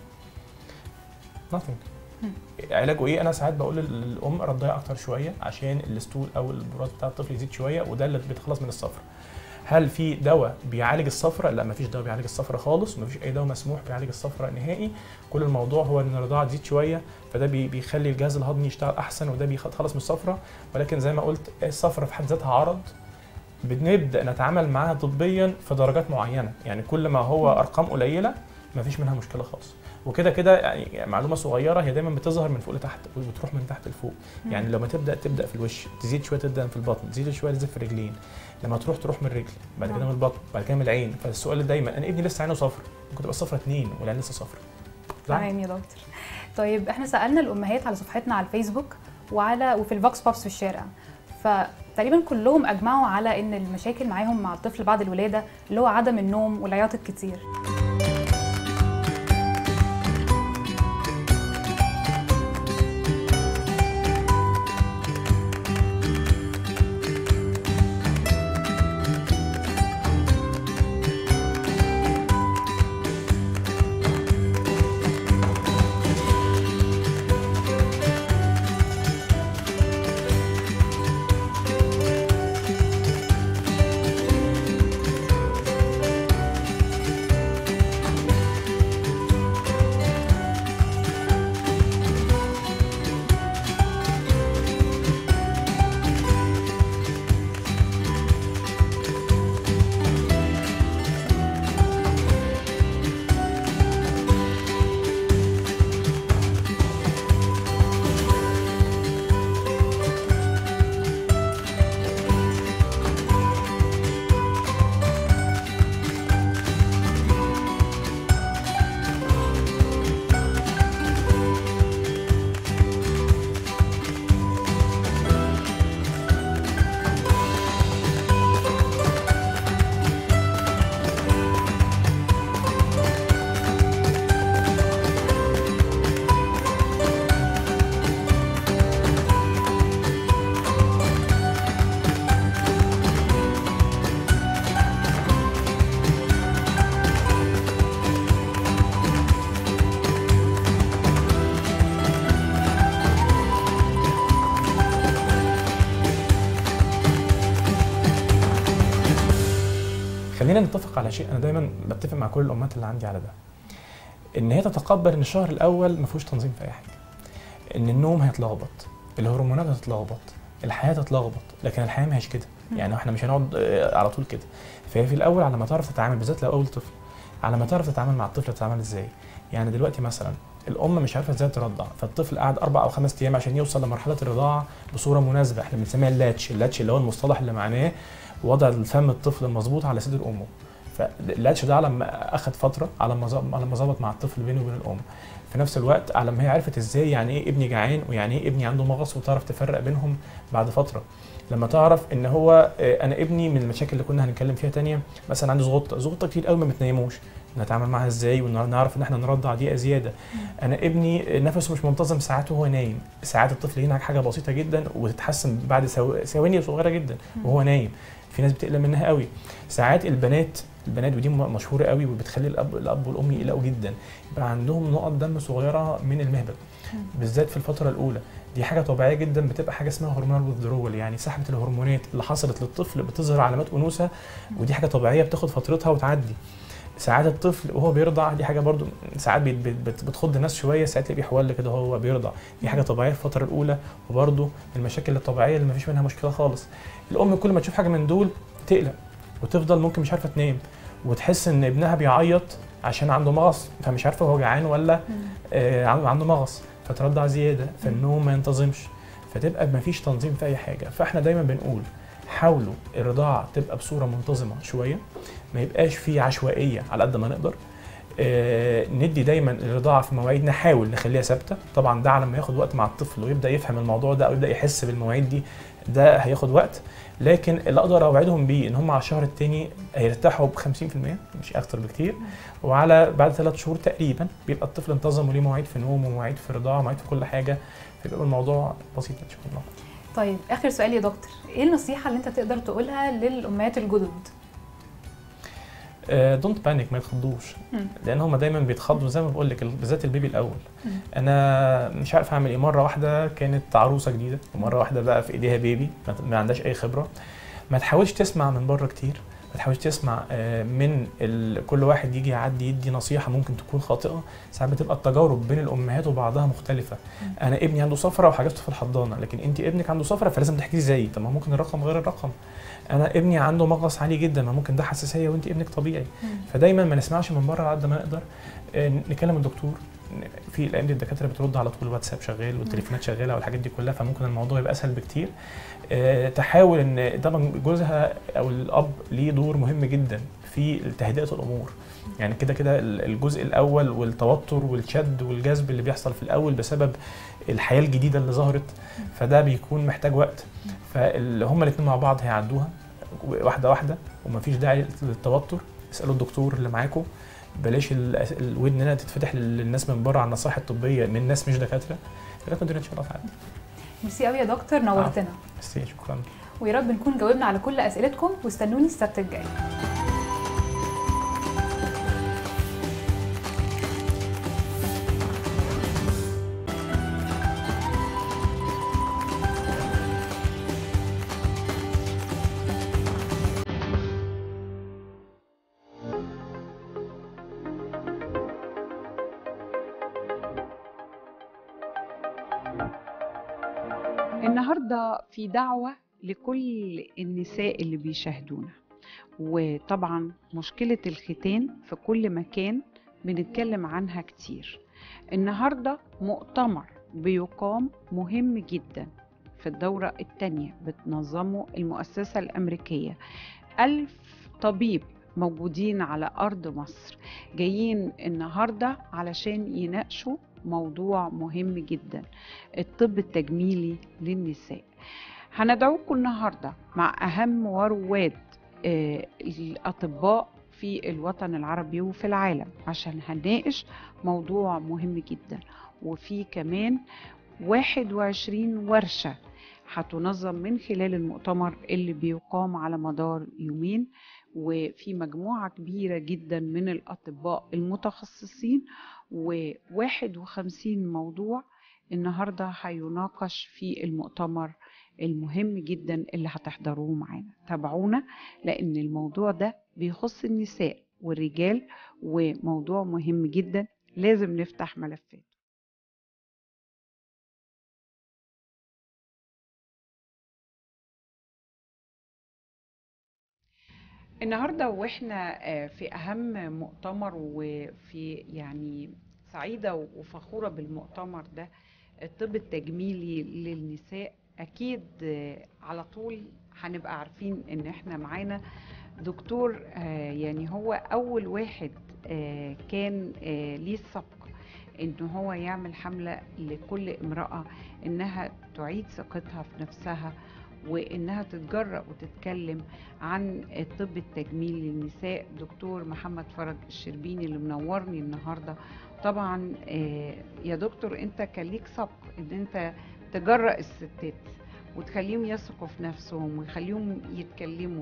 nothing علاجه ايه انا ساعات بقول للام رضعي اكتر شويه عشان الستول او البراز بتاع الطفل يزيد شويه وده اللي بيتخلص من الصفرة هل في دواء بيعالج الصفرة؟ لا مفيش دواء بيعالج الصفرة خالص ومفيش اي دواء مسموح بيعالج الصفرة نهائي كل الموضوع هو ان الرضاعه تزيد شويه فده بي- بيخلي الجهاز الهضمي يشتغل احسن وده بيتخلص من الصفرة ولكن زي ما قلت الصفرة في حد ذاتها عرض بنبدا نتعامل معاها طبيا في درجات معينه يعني كل ما هو ارقام قليله مفيش منها مشكله خالص وكده كده يعني معلومه صغيره هي دايما بتظهر من فوق لتحت وبتروح من تحت لفوق مم. يعني لما تبدا تبدا في الوش تزيد شويه تبدا في البطن تزيد شويه تزيد في الرجلين لما تروح تروح من الرجل بعد كده نعم. من البطن بعد كده من العين فالسؤال دايما انا ابني لسه عينه صفر ممكن تبقى صفرة اتنين والعين لسه صفر تمام يا دكتور طيب احنا سالنا الامهات على صفحتنا على الفيسبوك وعلى وفي الفوكس بوبس في الشارع فتقريبا كلهم اجمعوا على ان المشاكل معاهم مع الطفل بعد الولاده اللي هو عدم النوم والعياط الكتير خلينا نتفق على شيء انا دايما بتفق مع كل الامهات اللي عندي على ده ان هي تتقبل ان الشهر الاول ما فيهوش تنظيم في اي حاجه ان النوم هيتلخبط الهرمونات هتتلخبط الحياه هتتلخبط لكن الحياه ما هيش كده يعني احنا مش هنقعد آه، على طول كده فهي في الاول على ما تعرف تتعامل بالذات لو اول طفل على ما تعرف تتعامل مع الطفل تتعامل ازاي يعني دلوقتي مثلا الام مش عارفه ازاي ترضع فالطفل قعد اربع او خمس ايام عشان يوصل لمرحله الرضاعه بصوره مناسبه احنا بنسميها اللاتش اللاتش اللي هو المصطلح اللي معناه وضع الفم الطفل المظبوط على صدر امه فاللاتش ده على ما اخد فتره على ما ظبط على ما ظبط مع الطفل بينه وبين الام في نفس الوقت على ما هي عرفت ازاي يعني ايه ابني جعان ويعني ايه ابني عنده مغص وتعرف تفرق بينهم بعد فتره لما تعرف ان هو آه، انا ابني من المشاكل اللي كنا هنتكلم فيها تانية مثلا عنده زغطه زغطه كتير قوي ما بتنيموش نتعامل معاها ازاي ونعرف ان احنا نرضع دقيقه زياده انا ابني نفسه مش منتظم ساعات وهو نايم ساعات الطفل ينهج حاجه بسيطه جدا وتتحسن بعد ثو- ثواني صغيره جدا وهو نايم في ناس بتقلق منها قوي ساعات البنات البنات ودي م- مشهوره قوي وبتخلي الاب الاب والام يقلقوا جدا يبقى عندهم نقط دم صغيره من المهبل بالذات في الفتره الاولى دي حاجه طبيعيه جدا بتبقى حاجه اسمها هرمونال وذرول يعني سحبه الهرمونات اللي حصلت للطفل بتظهر علامات انوثه ودي حاجه طبيعيه بتاخد فترتها وتعدي ساعات الطفل وهو بيرضع دي حاجه برضو ساعات بت- بت- بت- بتخض الناس شويه ساعات تلاقيه بيحول كده وهو بيرضع دي حاجه طبيعيه في الفتره الاولى وبرضو من المشاكل الطبيعيه اللي مفيش منها مشكله خالص الام كل ما تشوف حاجه من دول تقلق وتفضل ممكن مش عارفه تنام وتحس ان ابنها بيعيط عشان عنده مغص فمش عارفه هو جعان ولا آه عنده عنده مغص فترضع زياده فالنوم ما ينتظمش فتبقى ما فيش تنظيم في اي حاجه فاحنا دايما بنقول حاولوا الرضاعه تبقى بصوره منتظمه شويه ما يبقاش في عشوائيه على قد ما نقدر آه، ندي دايما الرضاعه في مواعيد نحاول نخليها ثابته طبعا ده على ما ياخد وقت مع الطفل ويبدا يفهم الموضوع ده او يبدا يحس بالمواعيد دي ده هياخد وقت لكن اللي اقدر اوعدهم بيه ان هم على الشهر الثاني هيرتاحوا ب 50% مش اكتر بكتير وعلى بعد ثلاث شهور تقريبا بيبقى الطفل انتظم وليه مواعيد في نوم ومواعيد في رضاعه ومواعيد في كل حاجه فيبقى الموضوع بسيط ان شاء الله طيب اخر سؤال يا دكتور ايه النصيحه اللي انت تقدر تقولها للامهات الجدد دونت بانيك ما يتخضوش مم. لان هم دايما بيتخضوا زي ما بقول لك بالذات البيبي الاول مم. انا مش عارف اعمل ايه مره واحده كانت عروسه جديده ومره واحده بقى في ايديها بيبي ما- ما عندهاش اي خبره ما تحاولش تسمع من بره كتير ما تحاولش تسمع آه، من ال... كل واحد يجي يعدي يدي نصيحه ممكن تكون خاطئه ساعات بتبقى التجارب بين الامهات وبعضها مختلفه انا ابني عنده صفرة وحجزته في الحضانه لكن انت ابنك عنده صفرة فلازم تحكي لي زيي طب ما ممكن الرقم غير الرقم انا ابني عنده مغص عالي جدا ما ممكن ده حساسيه وانت ابنك طبيعي فدايما ما نسمعش من بره على قد ما نقدر آه، نكلم الدكتور في الايام دي الدكاتره بترد على طول الواتساب شغال والتليفونات شغاله والحاجات دي كلها فممكن الموضوع يبقى اسهل بكتير آه، تحاول ان طبعا جوزها او الاب ليه دور مهم جدا في تهدئه الامور يعني كده كده ال- الجزء الاول والتوتر والشد والجذب اللي بيحصل في الاول بسبب الحياه الجديده اللي ظهرت فده بيكون محتاج وقت فهم الاثنين مع بعض هيعدوها واحده واحده ومفيش داعي للتوتر اسالوا الدكتور اللي معاكم بلاش ال- الودن هنا تتفتح للناس من بره على النصائح الطبيه من ناس مش دكاتره لغايه ما الدنيا ان شاء الله تعدي ميرسي قوي يا دكتور نورتنا ميرسي شكرا ويا رب نكون جاوبنا على كل اسئلتكم واستنوني السبت الجاي النهارده في دعوة لكل النساء اللي بيشاهدونا وطبعا مشكلة الختان في كل مكان بنتكلم عنها كتير النهارده مؤتمر بيقام مهم جدا في الدورة الثانية بتنظمه المؤسسة الأمريكية ألف طبيب موجودين على أرض مصر جايين النهاردة علشان يناقشوا موضوع مهم جدا الطب التجميلي للنساء هندعوكم النهاردة مع أهم ورواد آه، الأطباء في الوطن العربي وفي العالم عشان هنناقش موضوع مهم جدا وفي كمان 21 ورشة هتنظم من خلال المؤتمر اللي بيقام على مدار يومين وفي مجموعة كبيرة جدا من الأطباء المتخصصين و51 موضوع النهاردة هيناقش في المؤتمر المهم جدا اللي هتحضروه معانا تابعونا لأن الموضوع ده بيخص النساء والرجال وموضوع مهم جدا لازم نفتح ملفات النهارده واحنا آه، في اهم مؤتمر وفي يعني سعيده وفخوره بالمؤتمر ده الطب التجميلي للنساء اكيد آه، على طول هنبقى عارفين ان احنا معانا دكتور آه، يعني هو اول واحد آه، كان آه، ليه السبق ان هو يعمل حمله لكل امراه انها تعيد ثقتها في نفسها وانها تتجرأ وتتكلم عن الطب التجميلي للنساء دكتور محمد فرج الشربيني اللي منورني النهارده طبعا آه، يا دكتور انت كان ليك سبق ان انت تجرأ الستات وتخليهم يثقوا في نفسهم ويخليهم يتكلموا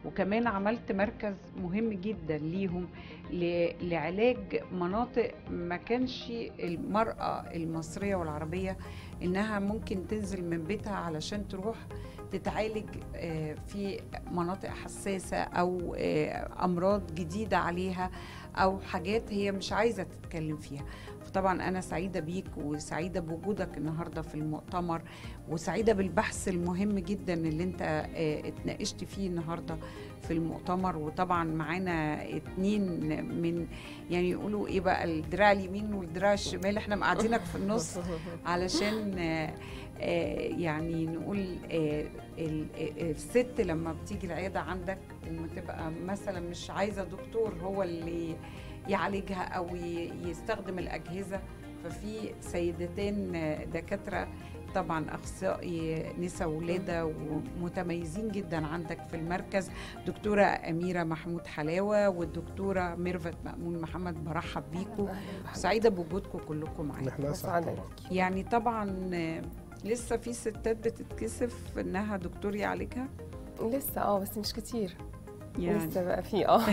وكمان عملت مركز مهم جدا ليهم ل- لعلاج مناطق ما كانش المرأة المصرية والعربية إنها ممكن تنزل من بيتها علشان تروح تتعالج آه، في مناطق حساسة أو آه، أمراض جديدة عليها أو حاجات هي مش عايزة تتكلم فيها فطبعا أنا سعيدة بيك وسعيدة بوجودك النهاردة في المؤتمر وسعيدة بالبحث المهم جدا اللي انت آه، اتناقشت فيه النهاردة في المؤتمر وطبعا معانا اتنين من يعني يقولوا ايه بقى الدراع اليمين والدراع الشمال احنا مقعدينك في النص علشان آه، آه، يعني نقول آه، ال- آه، الست لما بتيجي العياده عندك وما تبقى مثلا مش عايزه دكتور هو اللي يعالجها او ي- يستخدم الاجهزه ففي سيدتين آه، دكاتره طبعا اخصائي نساء ولاده ومتميزين جدا عندك في المركز دكتوره اميره محمود حلاوه والدكتوره ميرفت مأمون محمد برحب بيكم سعيده بوجودكم كلكم معانا احنا اسعد طبعا يعني طبعا آه، لسه في ستات بتتكسف انها دكتور يعالجها لسه اه بس مش كتير يعني. لسه بقى في اه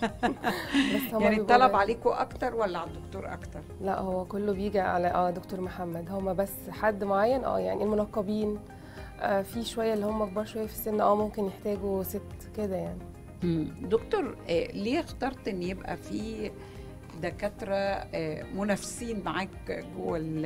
بس هما يعني بيبقوا- الطلب عليكم اكتر ولا على الدكتور اكتر لا هو كله بيجي على اه دكتور محمد هما بس حد معين اه يعني المنقبين آه في شويه اللي هم كبار شويه في السن اه ممكن يحتاجوا ست كده يعني مم. دكتور آه، ليه اخترت ان يبقى في دكاتره آه، منافسين معاك جوه ال-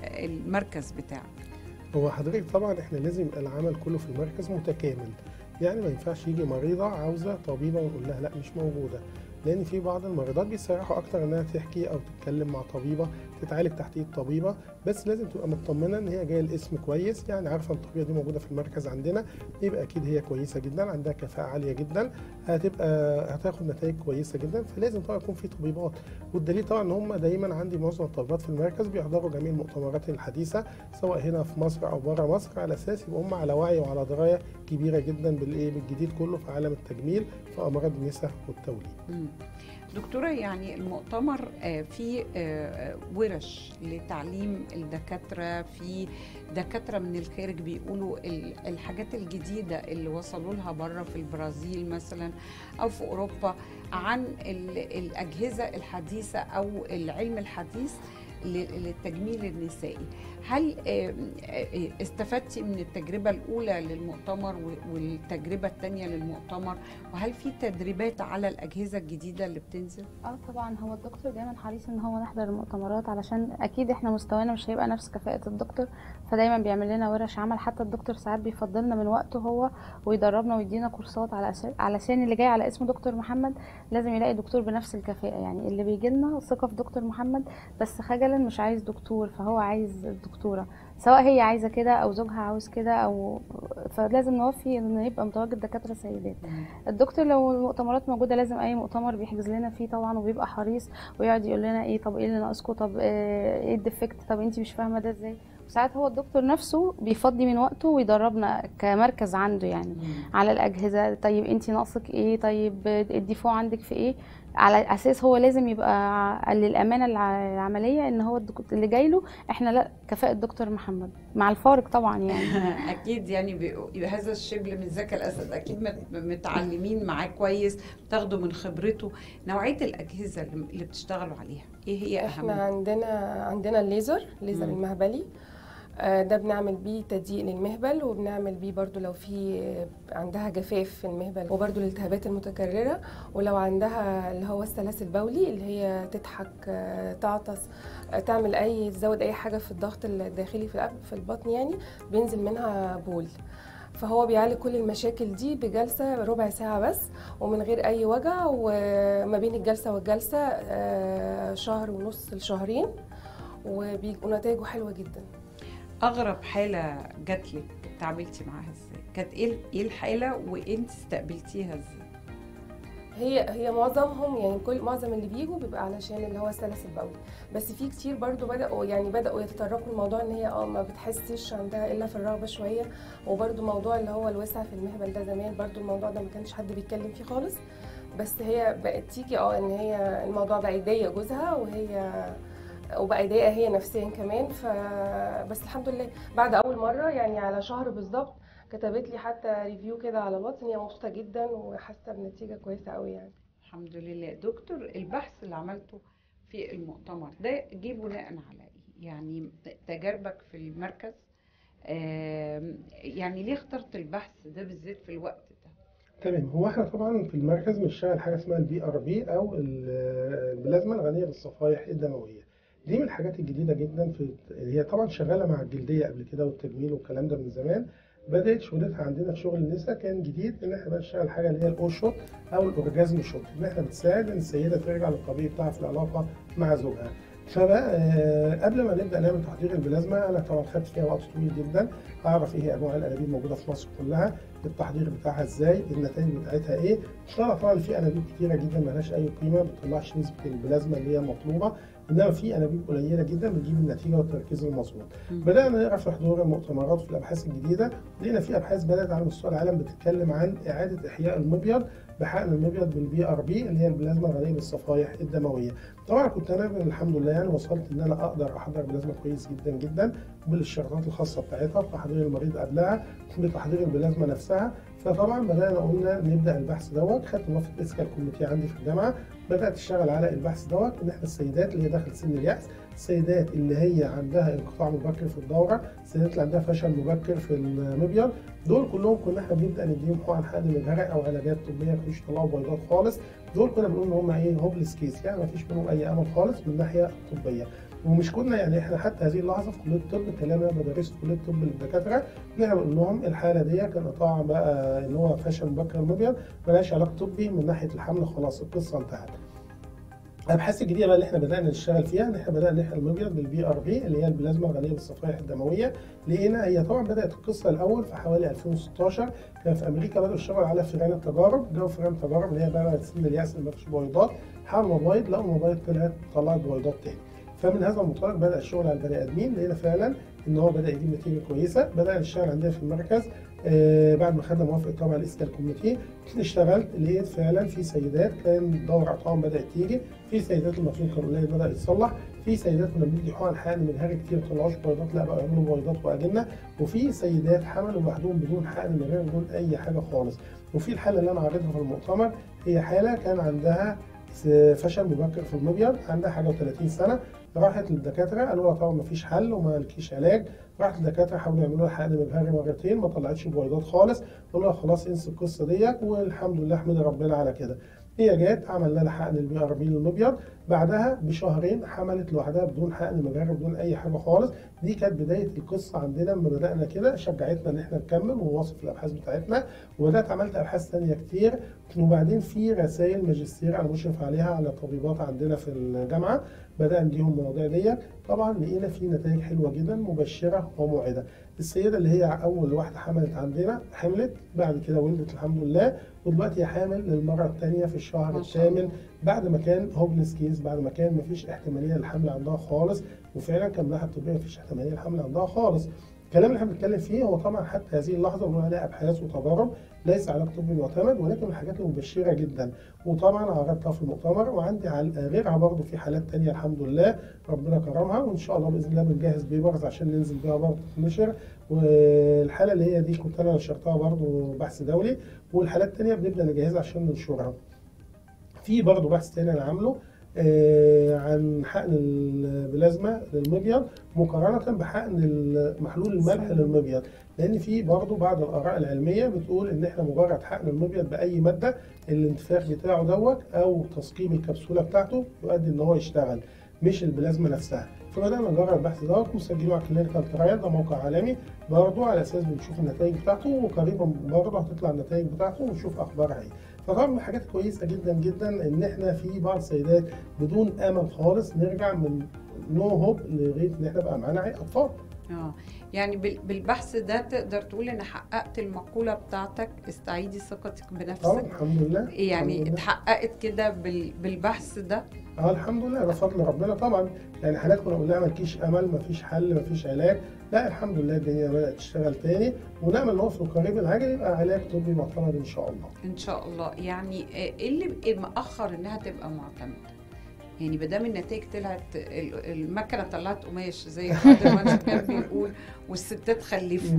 المركز بتاعك هو حضرتك طبعا احنا لازم يبقى العمل كله في المركز متكامل يعني ما ينفعش يجي مريضه عاوزه طبيبه ونقول لها لا مش موجوده لان في بعض المريضات بيسرحوا اكتر انها تحكي او تتكلم مع طبيبه تتعالج تحت ايد طبيبه بس لازم تبقى مطمنه ان هي جايه الاسم كويس يعني عارفه ان الطبيبه دي موجوده في المركز عندنا يبقى اكيد هي كويسه جدا عندها كفاءه عاليه جدا هتبقى هتاخد نتائج كويسه جدا فلازم طبعا يكون في طبيبات والدليل طبعا ان هم دايما عندي معظم الطبيبات في المركز بيحضروا جميع المؤتمرات الحديثه سواء هنا في مصر او بره مصر على اساس يبقى هم على وعي وعلى درايه كبيره جدا بالايه بالجديد كله في عالم التجميل في امراض النساء والتوليد مم. دكتورة يعني المؤتمر آه، فيه آه، ورش لتعليم الدكاترة في دكاترة من الخارج بيقولوا ال- الحاجات الجديدة اللي وصلوا لها بره في البرازيل مثلا أو في أوروبا عن ال- الأجهزة الحديثة أو العلم الحديث ل- للتجميل النسائي هل آه، آه، استفدتي من التجربة الأولى للمؤتمر و- والتجربة الثانية للمؤتمر وهل في تدريبات على الأجهزة الجديدة اللي بتنزل؟ اه طبعا هو الدكتور دايما حريص ان هو نحضر المؤتمرات علشان اكيد احنا مستوانا مش هيبقى نفس كفاءة الدكتور فدايما بيعمل لنا ورش عمل حتى الدكتور ساعات بيفضلنا من وقته هو ويدربنا ويدينا كورسات على أساس علشان اللي جاي على اسم دكتور محمد لازم يلاقي دكتور بنفس الكفاءة يعني اللي بيجي لنا ثقة في دكتور محمد بس خجلا مش عايز دكتور فهو عايز دكتورة سواء هي عايزة كده او زوجها عاوز كده او فلازم نوفي ان يبقى متواجد دكاترة سيدات الدكتور لو المؤتمرات موجوده لازم اي مؤتمر بيحجز لنا فيه طبعا وبيبقى حريص ويقعد يقول لنا ايه طب ايه اللي ناقصكم طب آه، ايه الديفكت طب انت مش فاهمه ده ازاي وساعات هو الدكتور نفسه بيفضي من وقته ويدربنا كمركز عنده يعني على الاجهزه طيب انت ناقصك ايه طيب الديفو عندك في ايه على اساس هو لازم يبقى للامانه الع- العمليه ان هو الدك- اللي جاي له احنا لا كفاءه دكتور محمد مع الفارق طبعا يعني أكيد يعني بي- هذا الشبل من ذكاء الأسد أكيد مت- متعلمين معاه كويس تاخدوا من خبرته نوعية الأجهزة اللي اللي بتشتغلوا عليها إيه هي احنا أهم؟ عندنا عندنا الليزر الليزر مم. المهبلي آه، ده بنعمل بيه تضييق للمهبل وبنعمل بيه برضو لو في آه، عندها جفاف في المهبل وبرضو الالتهابات المتكررة ولو عندها اللي هو السلاسل البولي اللي هي تضحك آه، تعطس آه، تعمل اي تزود اي حاجة في الضغط الداخلي في الأب- في البطن يعني بينزل منها بول فهو بيعالج كل المشاكل دي بجلسة ربع ساعة بس ومن غير أي وجع وما بين الجلسة والجلسة آه، شهر ونص لشهرين وبيبقوا نتائجه حلوة جدا أغرب حالة جات لك تعاملتي معاها إزاي؟ كانت إيه إيه الحالة وأنت استقبلتيها إزاي؟ هي هي معظمهم يعني كل معظم اللي بيجوا بيبقى علشان اللي هو السلس البولي بس في كتير برضو بدأوا يعني بدأوا يتطرقوا الموضوع ان هي اه ما بتحسش عندها الا في الرغبة شوية وبرضو موضوع اللي هو الوسع في المهبل ده زمان برضو الموضوع ده ما كانش حد بيتكلم فيه خالص بس هي بقت تيجي اه ان هي الموضوع بقى يضايق جوزها وهي وبقى يضايقها هي نفسيا كمان ف بس الحمد لله بعد اول مره يعني على شهر بالظبط كتبت لي حتى ريفيو كده على الواتس ان هي مبسوطه جدا وحاسه بنتيجه كويسه قوي يعني الحمد لله دكتور البحث اللي عملته في المؤتمر ده جه بناء على ايه يعني تجاربك في المركز آم، يعني ليه اخترت البحث ده بالذات في الوقت ده تمام هو احنا طبعا في المركز بنشتغل حاجه اسمها البي ار بي او ال- البلازما الغنيه بالصفائح الدمويه دي من الحاجات الجديده جدا في هي طبعا شغاله مع الجلديه قبل كده والتجميل والكلام ده من زمان بدات شغلتها عندنا في شغل النساء كان جديد ان احنا بنشتغل حاجه اللي هي الاو شوت او الاورجازم شوت ان احنا بتساعد ان السيده ترجع للطبيعي بتاعها في العلاقه مع زوجها فبقى آه، قبل ما نبدا نعمل تحضير البلازما انا طبعا خدت فيها وقت طويل جدا اعرف ايه هي انواع الانابيب الموجوده في مصر كلها التحضير بتاعها ازاي النتائج بتاعتها ايه طلع طبعا في انابيب كتيره جدا ملهاش اي قيمه ما بتطلعش نسبه البلازما اللي هي مطلوبه انما في انابيب قليله جدا بتجيب النتيجه والتركيز المظبوط بدانا نقرا في حضور المؤتمرات في الابحاث الجديده لقينا في ابحاث بدات على مستوى العالم بتتكلم عن اعاده احياء المبيض بحقن المبيض بالبي ار بي اللي هي البلازما الغنيه بالصفائح الدمويه طبعا كنت انا الحمد لله يعني وصلت ان انا اقدر احضر بلازما كويس جدا جدا بالاشتراطات الخاصه بتاعتها بتحضير المريض قبلها بتحضير البلازما نفسها فطبعا بدانا قلنا نبدا البحث دوت خدت موافقه اسكال كوميتي عندي في الجامعه بدات اشتغل على البحث دوت ان احنا السيدات اللي هي داخل سن الياس السيدات اللي هي عندها انقطاع مبكر في الدوره السيدات اللي عندها فشل مبكر في المبيض دول كلهم كنا احنا بنبدا نديهم حقن حقن مجهري او علاجات طبيه ما كانوش يطلعوا بيضات خالص دول كنا بنقول ان هم ايه هوبلس كيس يعني ما فيش منهم اي امل خالص من الناحيه الطبيه ومش كنا يعني احنا حتى هذه اللحظه في كليه الطب الكلام انا بدرسه في كليه الطب للدكاتره ان احنا بنقول لهم الحاله دي كان قطاع بقى ان هو فشل مبكر المبيض ملهاش علاج طبي من ناحيه الحمل خلاص القصه انتهت. الابحاث الجديده بقى اللي احنا بدانا نشتغل فيها ان احنا بدانا نحقن المبيض بالبي ار بي اللي هي البلازما الغنيه بالصفائح الدمويه لقينا هي طبعا بدات القصه الاول في حوالي 2016 كان في امريكا بداوا يشتغلوا على فئران التجارب جابوا فئران التجارب اللي هي بقى سن الياس اللي ما فيش بويضات حملوا مبيض لقوا مبيض طلعت طلعت بويضات تاني فمن هذا المنطلق بدا الشغل على البني ادمين لقينا فعلا ان هو بدا يجيب نتيجه كويسه بدانا نشتغل عندنا في المركز آه بعد ما خدنا موافقه طبعا الاسكال كوميتي اشتغلت لقيت فعلا في سيدات كان دور عطاهم بدات تيجي في سيدات المفروض كان قليل بدا يتصلح في سيدات كنا بندي حقن حقن مجهري كتير ما طلعوش بيضات لا بقوا يعملوا بيضات واجنه وفي سيدات حملوا لوحدهم بدون حقن مجهري بدون اي حاجه خالص وفي الحاله اللي انا عارضها في المؤتمر هي حاله كان عندها فشل مبكر في المبيض عندها حاجه و30 سنه راحت للدكاتره قالوا لها طبعا مفيش حل وما لكيش علاج راحت للدكاتره حاولوا يعملوا لها حقن مجهري مرتين ما طلعتش بويضات خالص قالوا لها خلاص انسي القصه ديت والحمد لله احمد ربنا على كده هي جت عملنا لها حقن البي ار بي للمبيض بعدها بشهرين حملت لوحدها بدون حقن مجهري بدون اي حاجه خالص دي كانت بدايه القصه عندنا لما بدانا كده شجعتنا ان احنا نكمل ونواصل الابحاث بتاعتنا وبدات عملت ابحاث ثانيه كتير وبعدين في رسائل ماجستير انا مشرف عليها على طبيبات عندنا في الجامعه بدانا نديهم المواضيع ديت طبعا لقينا في نتائج حلوه جدا مبشره وموعده السيده اللي هي اول واحده حملت عندنا حملت بعد كده ولدت الحمد لله ودلوقتي هي حامل للمره الثانيه في الشهر الثامن بعد ما كان هوبلس كيس بعد ما كان مفيش احتماليه للحمل عندها خالص وفعلا كان من الناحيه الطبيه مفيش احتماليه للحمل عندها خالص الكلام اللي احنا بنتكلم فيه هو طبعا حتى هذه اللحظه بنقول عليها ابحاث وتجارب ليس علاج طبي معتمد ولكن من الحاجات المبشره جدا وطبعا عرضتها في المؤتمر وعندي على غيرها برضه في حالات تانية الحمد لله ربنا كرمها وان شاء الله باذن الله بنجهز بيبرز عشان ننزل بيها برضه تتنشر والحاله اللي هي دي كنت انا نشرتها برضه بحث دولي والحالات التانية بنبدا نجهزها عشان ننشرها. في برضه بحث تاني انا عامله آه عن حقن البلازما للمبيض مقارنة بحقن محلول الملح للمبيض لأن في برضه بعض الآراء العلمية بتقول إن إحنا مجرد حقن المبيض بأي مادة الانتفاخ بتاعه دوت أو تثقيب الكبسولة بتاعته يؤدي إن هو يشتغل مش البلازما نفسها فبدأنا نجرب البحث دوت مسجله على كلينيكال ترايل ده موقع عالمي برضه على أساس بنشوف النتائج بتاعته وقريبا برضه هتطلع النتائج بتاعته ونشوف أخبارها إيه. فطبعا من الحاجات كويسه جدا جدا ان احنا في بعض السيدات بدون امل خالص نرجع من نو هوب لغايه ان احنا بقى معانا اطفال. اه يعني بالبحث ده تقدر تقول ان حققت المقوله بتاعتك استعيدي ثقتك بنفسك اه الحمد لله يعني الحمد لله. اتحققت كده بالبحث ده اه الحمد لله ده فضل ربنا طبعا يعني حالات كنا بنقول لها مالكيش امل مفيش حل مفيش علاج لا الحمد لله الدنيا بدات تشتغل تاني ونامل ان هو في القريب العاجل يبقى علاج طبي معتمد ان شاء الله ان شاء الله يعني ايه اللي مأخر انها تبقى معتمده يعني ما دام النتائج طلعت المكنه طلعت قماش زي ما كان بيقول والستات خلفوا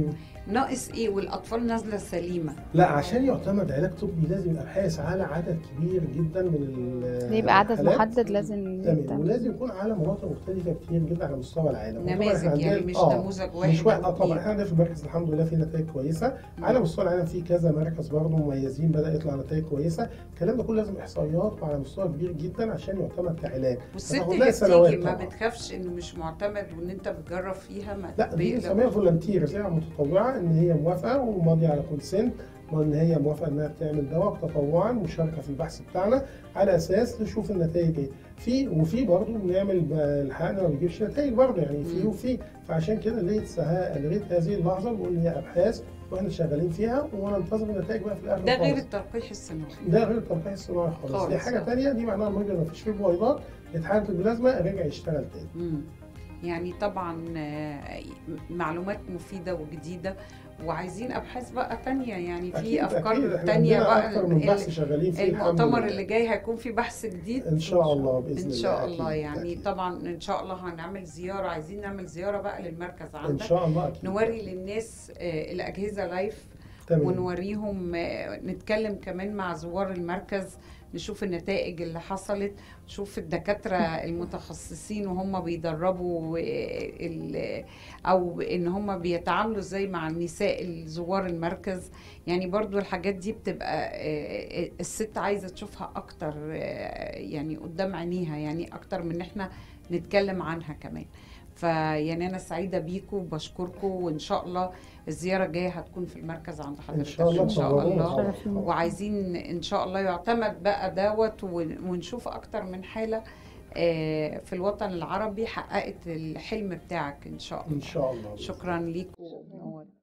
ناقص ايه والاطفال نازله سليمه لا عشان يعتمد علاج طبي لازم ابحاث على عدد كبير جدا من ال- يبقى عدد الحالات. محدد لازم تمام يتم. ولازم يكون على مناطق مختلفه كتير جدا على مستوى العالم وطبعاً نماذج إحنا يعني عندنا- مش آه، نموذج واحد مش واحد أو اه طبعا اتنين. احنا عندنا في المركز الحمد لله في نتائج كويسه على مستوى العالم في كذا مركز برضه مميزين بدا يطلع نتائج كويسه الكلام ده كله لازم احصائيات وعلى مستوى كبير جدا عشان يعتمد كعلاج والست هتاخد لها اللي سنوات بتيجي ما طبعاً. بتخافش انه مش معتمد وان انت بتجرب فيها ما لا دي بيقلق. بنسميها فولنتير زي متطوعه ان هي موافقه وماضيه على كونسنت وان هي موافقه انها بتعمل دواء تطوعا مشاركه في البحث بتاعنا على اساس نشوف النتائج ايه في وفي برضه بنعمل ب- الحقنا ما بيجيبش نتائج برضه يعني في مم. وفي فعشان كده لغايه سها- لغايه هذه اللحظه بنقول هي ابحاث واحنا شغالين فيها وننتظر النتائج بقى في الاخر ده غير خالص. التلقيح الصناعي ده غير التلقيح الصناعي خالص, خالص، دي حاجه آه. ثانيه دي معناها المريض ما فيش فيه بويضات اتحالت البلازما رجع يشتغل تاني مم. يعني طبعا آه، معلومات مفيدة وجديدة وعايزين أبحاث بقى تانية يعني في أكيد، أفكار أكيد. إحنا تانية عندنا بقى أكتر من ال- بحث شغالين فيه الحمد المؤتمر لله. اللي جاي هيكون في بحث جديد ان شاء الله باذن ان الله شاء أكيد. الله يعني طبعا ان شاء الله هنعمل زياره عايزين نعمل زياره بقى للمركز عندك شاء الله أكيد. نوري للناس آه، الاجهزه لايف تمام. ونوريهم آه، نتكلم كمان مع زوار المركز نشوف النتائج اللي حصلت نشوف الدكاتره المتخصصين وهم بيدربوا آه، ال- او ان هم بيتعاملوا ازاي مع النساء زوار المركز يعني برضو الحاجات دي بتبقى آه، آه، الست عايزه تشوفها اكتر آه، يعني قدام عينيها يعني اكتر من ان احنا نتكلم عنها كمان فيعني انا سعيده بيكم وبشكركم وان شاء الله الزياره الجايه هتكون في المركز عند حضرتك شاء الله ان شاء تنورونا الله طبعاً. وعايزين ان شاء الله يعتمد بقى دوت ون- ونشوف اكتر من حاله آه، في الوطن العربي حققت الحلم بتاعك ان شاء الله ان شاء الله شكرا ليكم